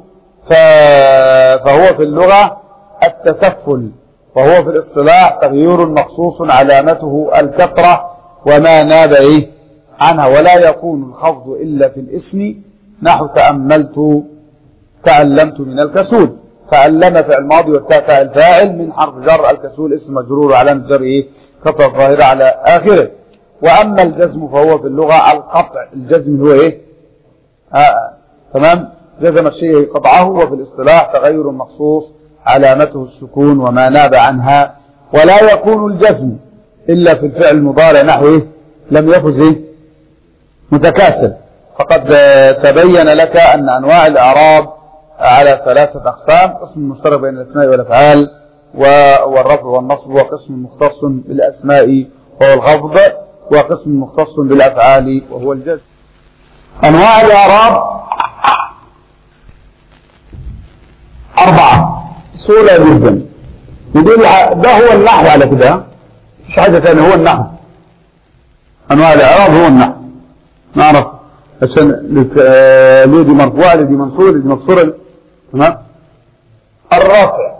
فهو في اللغة التسفل وهو في الاصطلاح تغيير مخصوص علامته الكثرة وما ناب إيه عنها ولا يكون الخفض إلا في الاسم نحو تأملت تعلمت من الكسول تعلم فعل الماضي والتاء فاعل فاعل من حرف جر الكسول اسم مجرور علامة جر ايه كسر الظاهرة على آخره وأما الجزم فهو في اللغة القطع الجزم هو ايه آه. تمام جزم الشيء قطعه وفي الاصطلاح تغير مخصوص علامته السكون وما ناب عنها ولا يكون الجزم إلا في الفعل المضارع نحو إيه؟ لم يفز إيه؟ متكاسل فقد تبين لك أن أنواع الإعراب على ثلاثة أقسام قسم مشترك بين الأسماء والأفعال والرفع والنصب وقسم مختص بالأسماء وهو الخفض وقسم مختص بالأفعال وهو الجزم أنواع الإعراب أربعة سهولة جدا يقول ده هو النحو على كده مش حاجة ثانية هو النحو أنواع الإعراب هو النحو نعرف عشان ليه دي مرفوعة ليه دي منصورة ليه دي مكسورة تمام الرافع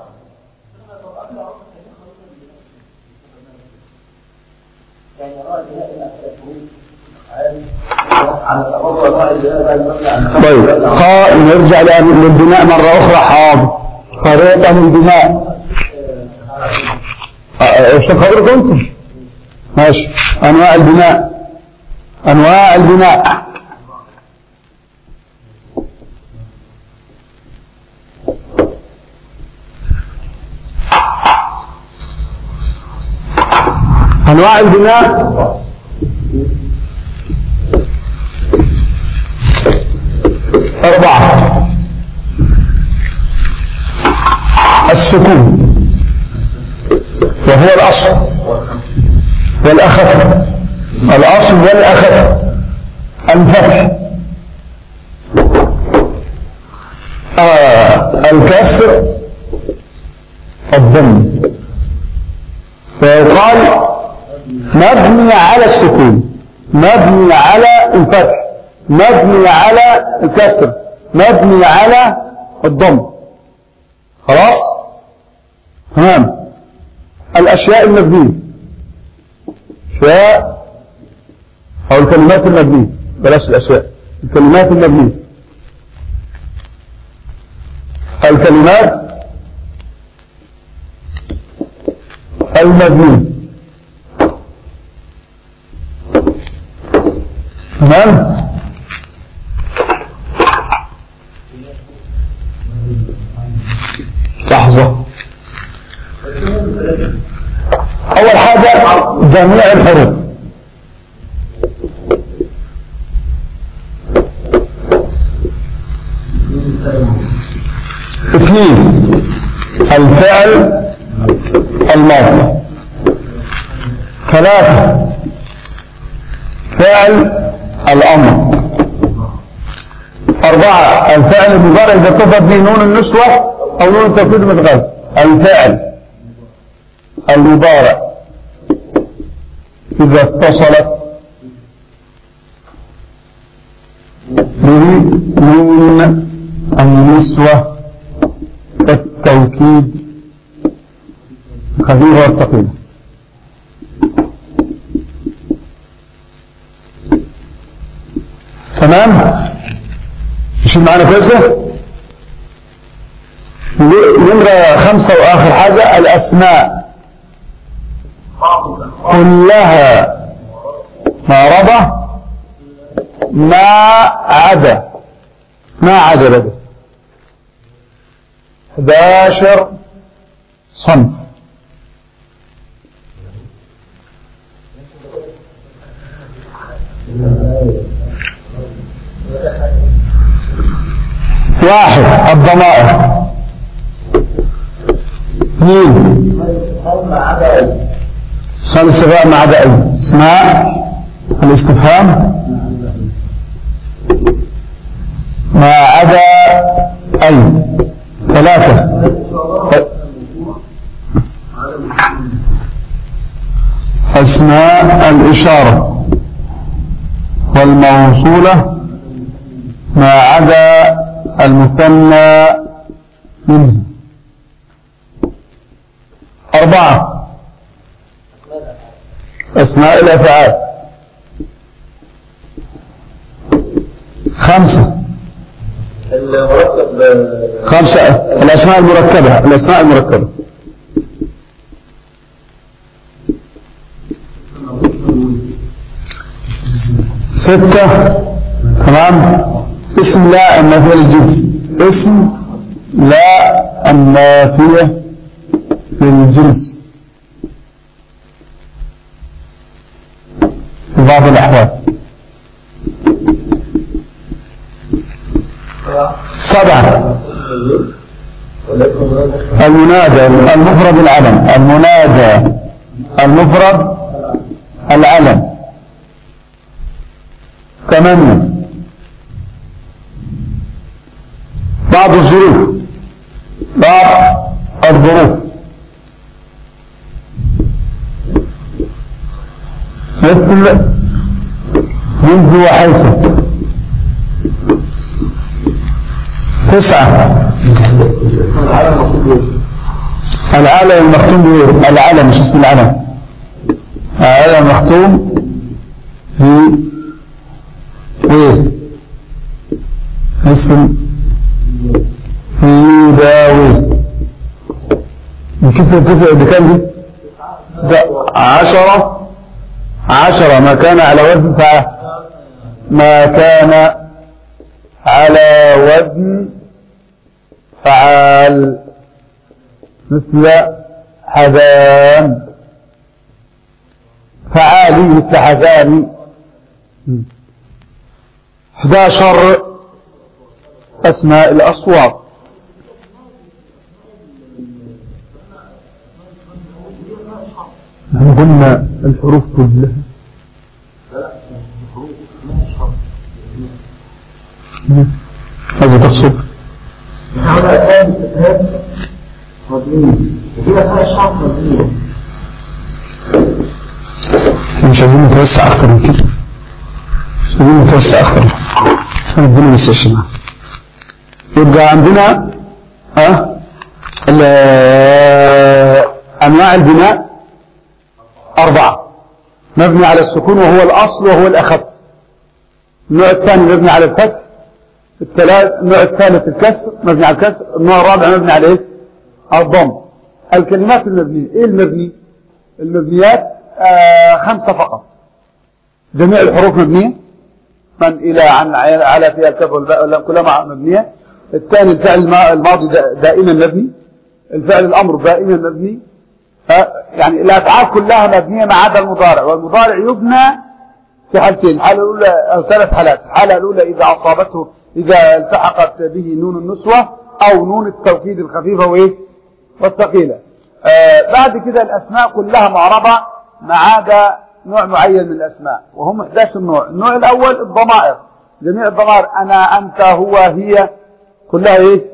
طيب نرجع للبناء مرة أخرى حاضر طريقة البناء ايش خبركم انتم ماشي انواع البناء انواع البناء انواع البناء اربعه السكون وهو الأصل والأخف الأصل والأخف الفتح آه الكسر الضم فيقال مبني على السكون مبني على الفتح مبني على الكسر مبني على الضم خلاص تمام الأشياء المبنية أشياء أو الكلمات المبنية بلاش الأشياء الكلمات المبنية الكلمات المبنية تمام لحظة أول حاجة جميع الحروف اثنين الفعل الماضي ثلاثة فعل الأمر أربعة الفعل المضارع إذا اتصل به نون النسوة أو نون التوكيد متغير الفعل المضارع إذا اتصلت به نون النسوة التوكيد خفيفة والثقيلة تمام مش معانا كويسة نمرة خمسة وآخر حاجة الأسماء كلها معرضة ما عدا ما عدا بدأ 11 صنف واحد الضمائر اثنين صار الاستفهام ما عدا اي اسماء الاستفهام ما عدا اي ثلاثة أسماء الإشارة والموصولة ما عدا المثنى منه أربعة أسماء الأفعال خمسة خمسة الأسماء المركبة الأسماء المركبة ستة تمام اسم لا النافية للجنس اسم لا النافية للجنس في بعض الأحوال سبعة المنادى المفرد العلم المنادى المفرد العلم ثمانية بعض الظروف بعض الظروف مثل منذ وحيث تسعة العالم المختوم بإيه؟ العلم مش اسم العلم العلم المختوم في ايه اسم في داوي الكسر الكسر بكام دي عشرة عشرة ما كان على وزن فعل ما كان على وزن فعال مثل حذان فعالي مثل حذاني 11 أسماء الأصوات نحن قلنا الحروف كلها ماذا تقصد؟ هذا الآن استفهام مبنية وفي أسماء الشرط مبنية مش عايزين نتوسع أكثر من كده مش عايزين نتوسع أكثر ربنا يستشفى يبقى عندنا ها ال- أنواع البناء أربعة مبني على السكون وهو الأصل وهو الأخف النوع الثاني مبني على الفتح الثلاث النوع الثالث الكسر مبني على الكسر النوع الرابع مبني على ايه الضم الكلمات المبنية ايه المبني المبنيات آه خمسة فقط جميع الحروف مبنية من إلى عن على فيها الكف والباء واللام كلها مع- مبنية الثاني الفعل الما- الماضي دا- دائما مبني الفعل الأمر دائما مبني ها، يعني الأفعال كلها مبنية ما عدا المضارع والمضارع يبنى في حالتين الحالة الأولى أو ثلاث حالات الحالة الأولى إذا أصابته إذا التحقت به نون النسوة أو نون التوكيد الخفيفة وإيه والثقيلة آه بعد كده الأسماء كلها معربة ما عدا نوع معين من الأسماء وهم 11 نوع النوع الأول الضمائر جميع الضمائر أنا أنت هو هي كلها إيه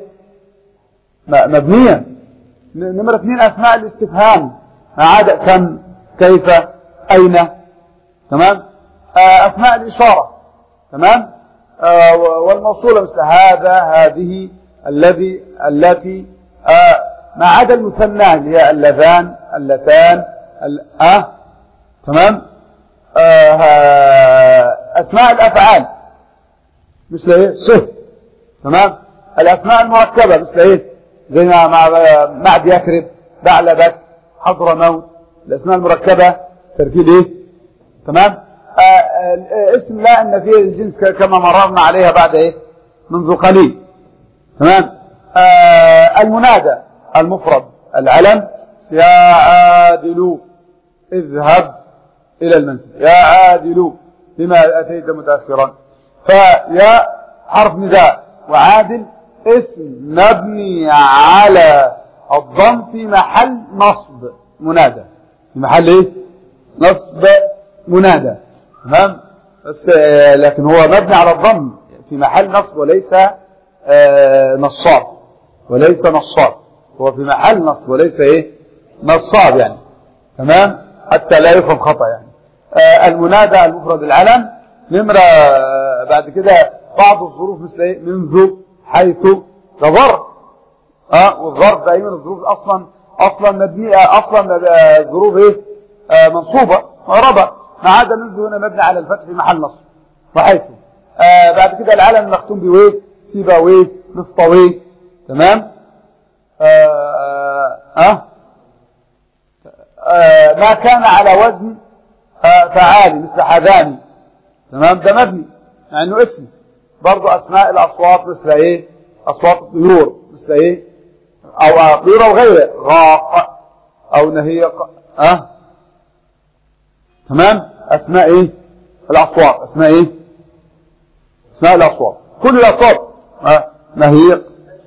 م- مبنية ن- نمرة اثنين أسماء الاستفهام ما عدا كم كيف أين تمام آه، أسماء الإشارة تمام آه، و- والموصولة مثل هذا هذه الذي التي آه، ما عدا المثنى اللي هي اللذان اللتان ال- آه تمام آه، آه، أسماء الأفعال مثل إيه صه تمام الأسماء المركبة مثل إيه زي ما مع معد يكرب بعلبك حضر موت الأسماء المركبة تركيب إيه تمام آه آه اسم لا ان فيه الجنس ك- كما مررنا عليها بعد ايه منذ قليل تمام آه المنادى المفرد العلم يا عادل اذهب الى المنزل يا عادل لما اتيت متاخرا فيا حرف نداء وعادل اسم مبني على الضم في محل نصب منادى في محل ايه نصب منادى تمام بس آه، لكن هو مبني على الضم في محل نصب وليس آه، نصاب وليس نصاب هو في محل نصب وليس ايه نصاب يعني تمام حتى لا يفهم خطأ يعني آه، المنادى المفرد العلم نمرة آه، بعد كده بعض الظروف مثل ايه منذ حيث ده ظرف اه والظرف دائما الظروف اصلا اصلا مبنيه اصلا آه، الظروف ايه آه منصوبه معربه ما عدا منذ هنا مبني على الفتح في محل نصب وحيث آه بعد كده العلم مختوم بويه سيباويه مفطويه تمام آه آه آه آه ما كان على وزن آه فعالي مثل حذاني تمام ده مبني مع انه اسم برضو أسماء الأصوات مثل إيه أصوات الطيور مثل إيه أو طيور أو غيره غاق أو نهيق أه تمام أسماء إيه الأصوات أسماء إيه أسماء الأصوات كل الأصوات أه نهيق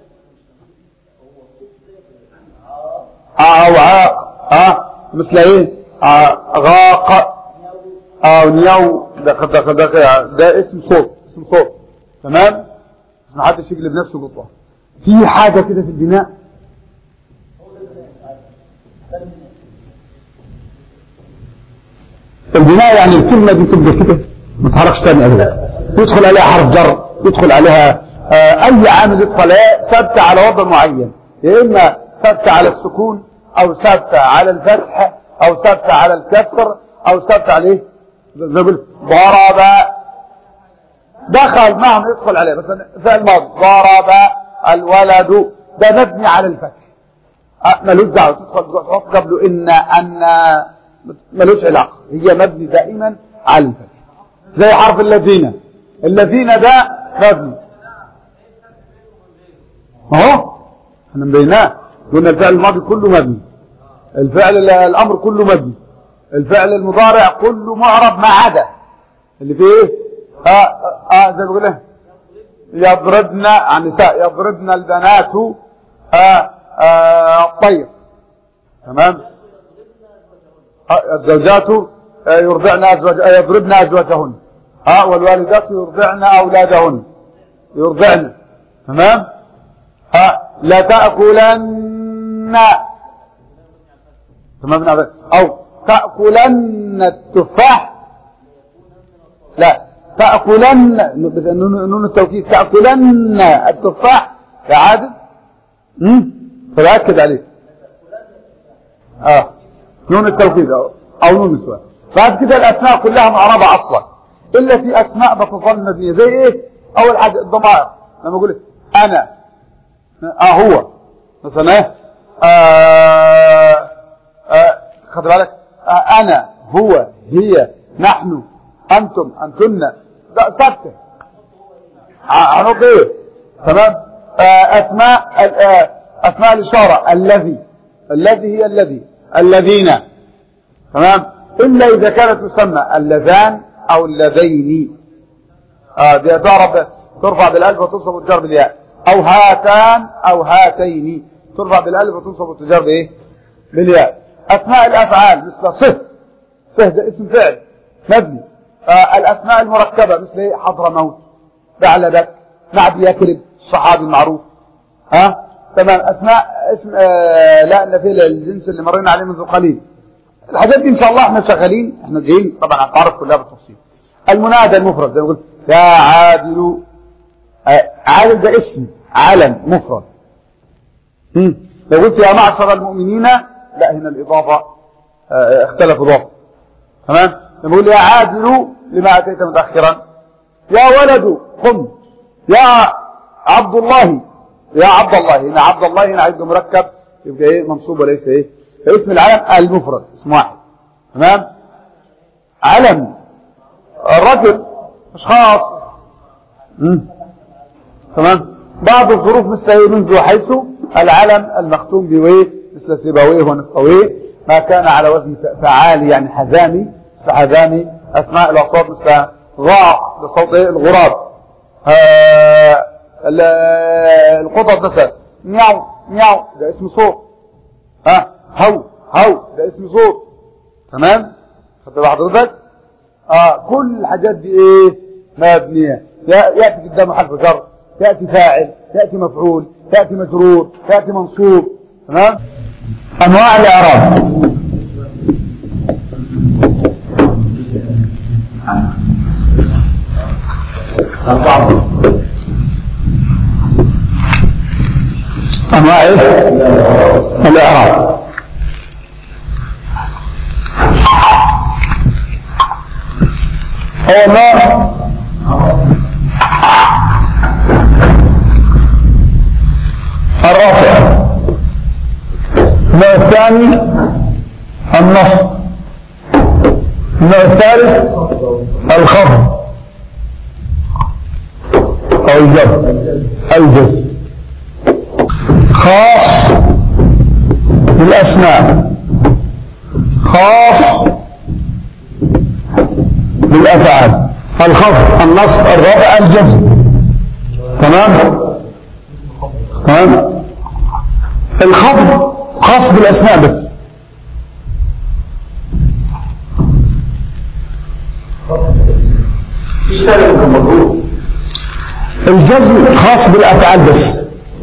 أو عاق أه مثل إيه آه غاق أو نيو ده, ده, ده, ده اسم صوت اسم صوت تمام ما حدش يقلب نفسه قطوة في حاجة كده في البناء البناء يعني الكلمة دي تبقى كده ما تحركش تاني ابدا يدخل عليها حرف جر يدخل عليها آه اي عامل يدخل عليها ثابتة على وضع معين يا اما ثابتة على السكون او ثابتة على الفتح او ثابتة على الكسر او ثابتة على ايه زي ضرب دخل معهم يدخل عليه بس فعل ماضي ضرب الولد ده مبني على الفتح ملوش دعوه تدخل تحط قبله ان ان ملوش علاقه هي مبني دائما على الفتح زي حرف الذين الذين ده مبني اهو احنا مبيناه قلنا الفعل الماضي كله مبني الفعل الامر كله مبني الفعل المضارع كله معرب ما عدا اللي فيه ايه اه اه زي ما بيقول يضربن النساء يضربن البنات آه آه الطير تمام آه الزوجات آه يرضعن أزواج آه يضربن أزواجهن آه والوالدات يرضعن أولادهن يرضعن تمام آه لا تأكلن تمام أو تأكلن التفاح لا تأكلن نون التوكيد تأكلن التفاح يا عادل فبأكد عليك اه نون التوكيد أو, أو نون السؤال بعد كده الأسماء كلها معربة أصلا إلا في أسماء بتظل مبنية زي إيه أول حاجة الضمائر لما أقول أنا آه هو مثلا إيه آه آه خد بالك آه أنا هو هي نحن أنتم أنتن لا ثابته هنقول ايه تمام اسماء اسماء الاشاره الذي الذي هي الذي الذين تمام الا اذا كانت تسمى اللذان او اللذين اه دي تعرف ترفع بالالف وتنصب وتجر بالياء او هاتان او هاتين ترفع بالالف وتنصب وتجر بايه بالياء اسماء الافعال مثل صه صه ده اسم فعل مبني آه الأسماء المركبة مثل حضر موت بعلبك معد يكرب الصحابي المعروف ها آه؟ تمام أسماء اسم آه لا نفي الجنس اللي مرينا عليه منذ قليل الحاجات دي إن شاء الله احنا شغالين احنا جايين طبعا هنتعرف كلها بالتفصيل المنادى المفرد زي ما قلت يا عادل آه عادل ده اسم علم مفرد لو قلت يا معشر المؤمنين لا هنا الإضافة آه اختلف إضافة تمام يقول يا عادل لما أتيت متأخرا يا ولد قم يا عبد الله يا عبد الله هنا عبد الله هنا عيد مركب يبقى ايه منصوب وليس ايه اسم العلم المفرد اسم واحد تمام علم الرجل اشخاص تمام بعض الظروف مثل ايه منذ حيث العلم المختوم بويه مثل سيبويه ونسقويه ما كان على وزن فعالي يعني حزامي حزامي اسماء الاصوات مثل ضاع بصوت ايه الغراب آه القطط مثلا مياو مياو ده اسم صوت ها هو هو ده اسم صوت تمام خدت بال حضرتك اه كل الحاجات دي ايه مبنيه ياتي قدامه حرف جر ياتي فاعل ياتي مفعول ياتي مجرور ياتي منصوب تمام انواع الاعراب أنواع الإعراب هو ما الرافع النوع الثاني النصب النوع الثالث الخفض أو الجر الجزم خاص بالأسماء خاص بالأفعال الخفض النصب الرفع الجزم تمام تمام الخفض خاص بالأسماء بس الجزم خاص بالأفعال بس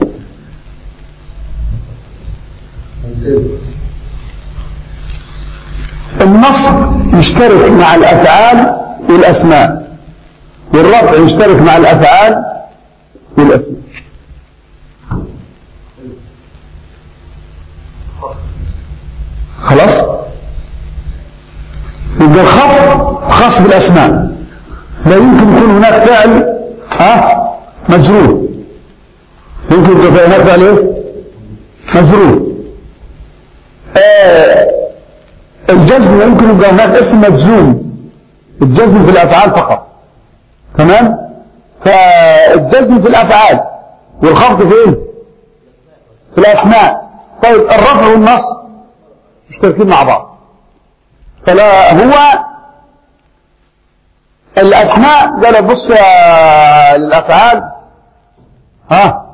النصب يشترك مع الأفعال والأسماء والرفع يشترك مع الأفعال والأسماء خلاص يبقى الخفض خاص بالأسماء لا يمكن يكون هناك فعل ها مجرور يمكن يكون هناك فعل ايه مجرور آه الجزم يمكن يبقى هناك اسم مجزوم الجزم في الافعال فقط تمام فالجزم في الافعال والخفض في ايه في الاسماء طيب الرفع والنصب مشتركين مع بعض فلا هو الاسماء قال بص يا للافعال ها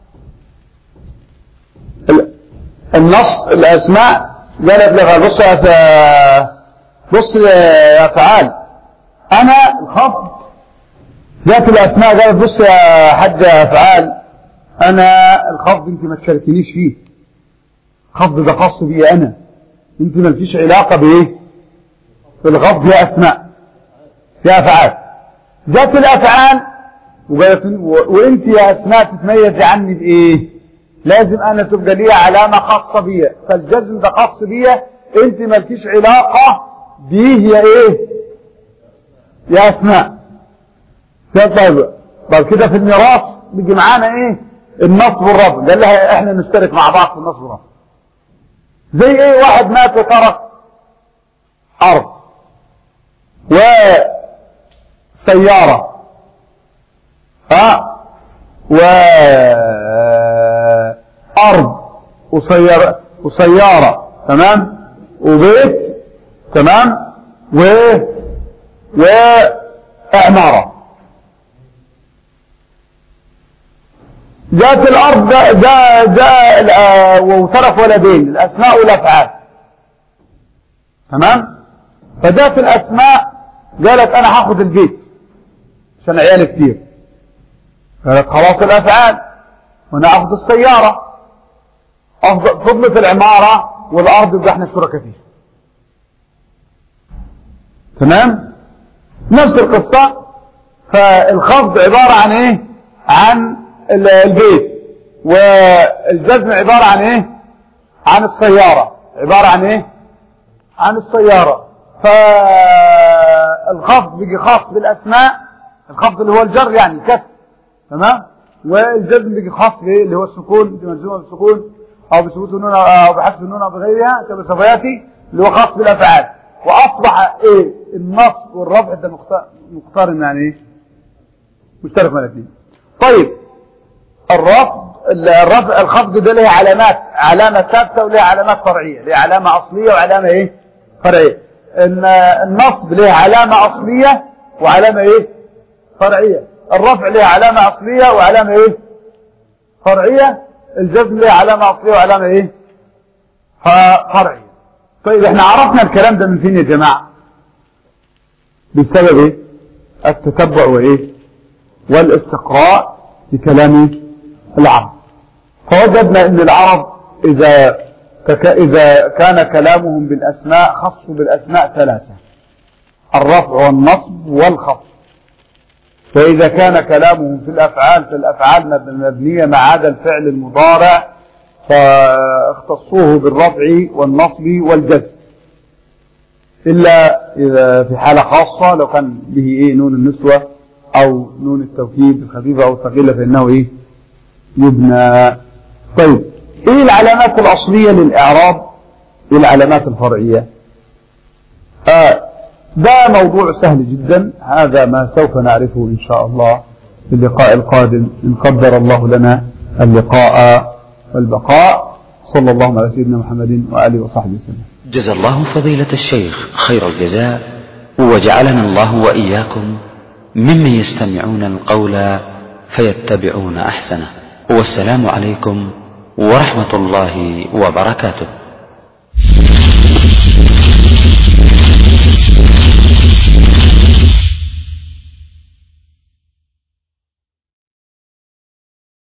النص الاسماء قالت لك بص يا س... بص يا افعال انا الخفض ذات الاسماء قالت بص يا حاج افعال انا الخفض انت ما تشاركنيش فيه الخفض ده خاص بي انا انت ما لكيش علاقه بايه بالخفض يا اسماء يا افعال ذات الافعال وقالت وانت يا اسماء تتميز عني بايه لازم انا تبقى لي علامة خاصة بيا فالجزم ده خاص بيا انت مالكيش علاقة بيه يا ايه يا اسماء طيب طيب كده في الميراث بيجي معانا ايه النصب والرفع قال لها احنا نشترك مع بعض في النصب والرفع زي ايه واحد مات وترك ارض وسيارة ها و أرض وسيارة, وسيارة تمام وبيت تمام و وعمارة جاءت الأرض جاء جاء وترك ولدين الأسماء والأفعال تمام فجاءت الأسماء قالت أنا هاخد البيت عشان عيالي كتير قالت خلاص الأفعال وأنا أخذ السيارة فضلت العمارة والأرض يبقى احنا شركاء فيها تمام نفس القصة فالخفض عبارة عن ايه عن البيت والجزم عبارة عن ايه عن السيارة عبارة عن ايه عن السيارة فالخفض بيجي خاص بالاسماء الخفض اللي هو الجر يعني كسر تمام والجزم بيجي خاص بايه اللي هو السكون بمجزومه بالسكون او بثبوت النون او بحذف النون او بغيرها كما سوف ياتي اللي هو خاص بالافعال واصبح ايه النصب والرفع ده مقترن يعني ايه مشترك من الاثنين طيب الرفض الرفع الخفض ده له علامات علامه ثابته وله علامات فرعيه له علامه اصليه وعلامه ايه فرعيه ان النصب له علامه اصليه وعلامه ايه فرعيه الرفع له علامه اصليه وعلامه ايه فرعيه الجزم له علامة أصلية وعلامة إيه فرعية طيب احنا عرفنا الكلام ده من فين يا جماعة بسبب ايه التتبع وايه والاستقراء لكلام العرب فوجدنا ان العرب اذا تك... اذا كان كلامهم بالاسماء خصوا بالاسماء ثلاثة الرفع والنصب والخفض فإذا كان كلامهم في الأفعال فالأفعال مبنية ما عدا الفعل المضارع فاختصوه بالرفع والنصب والجزم إلا إذا في حالة خاصة لو كان به إيه نون النسوة أو نون التوكيد الخفيفة أو الثقيلة فإنه إيه يبنى طيب إيه العلامات الأصلية للإعراب إيه العلامات الفرعية آه ده موضوع سهل جدا هذا ما سوف نعرفه إن شاء الله في اللقاء القادم إن قدر الله لنا اللقاء والبقاء صلى الله على سيدنا محمد وآله وصحبه وسلم جزا الله فضيلة الشيخ خير الجزاء وجعلنا الله وإياكم ممن يستمعون القول فيتبعون أحسنه والسلام عليكم ورحمة الله وبركاته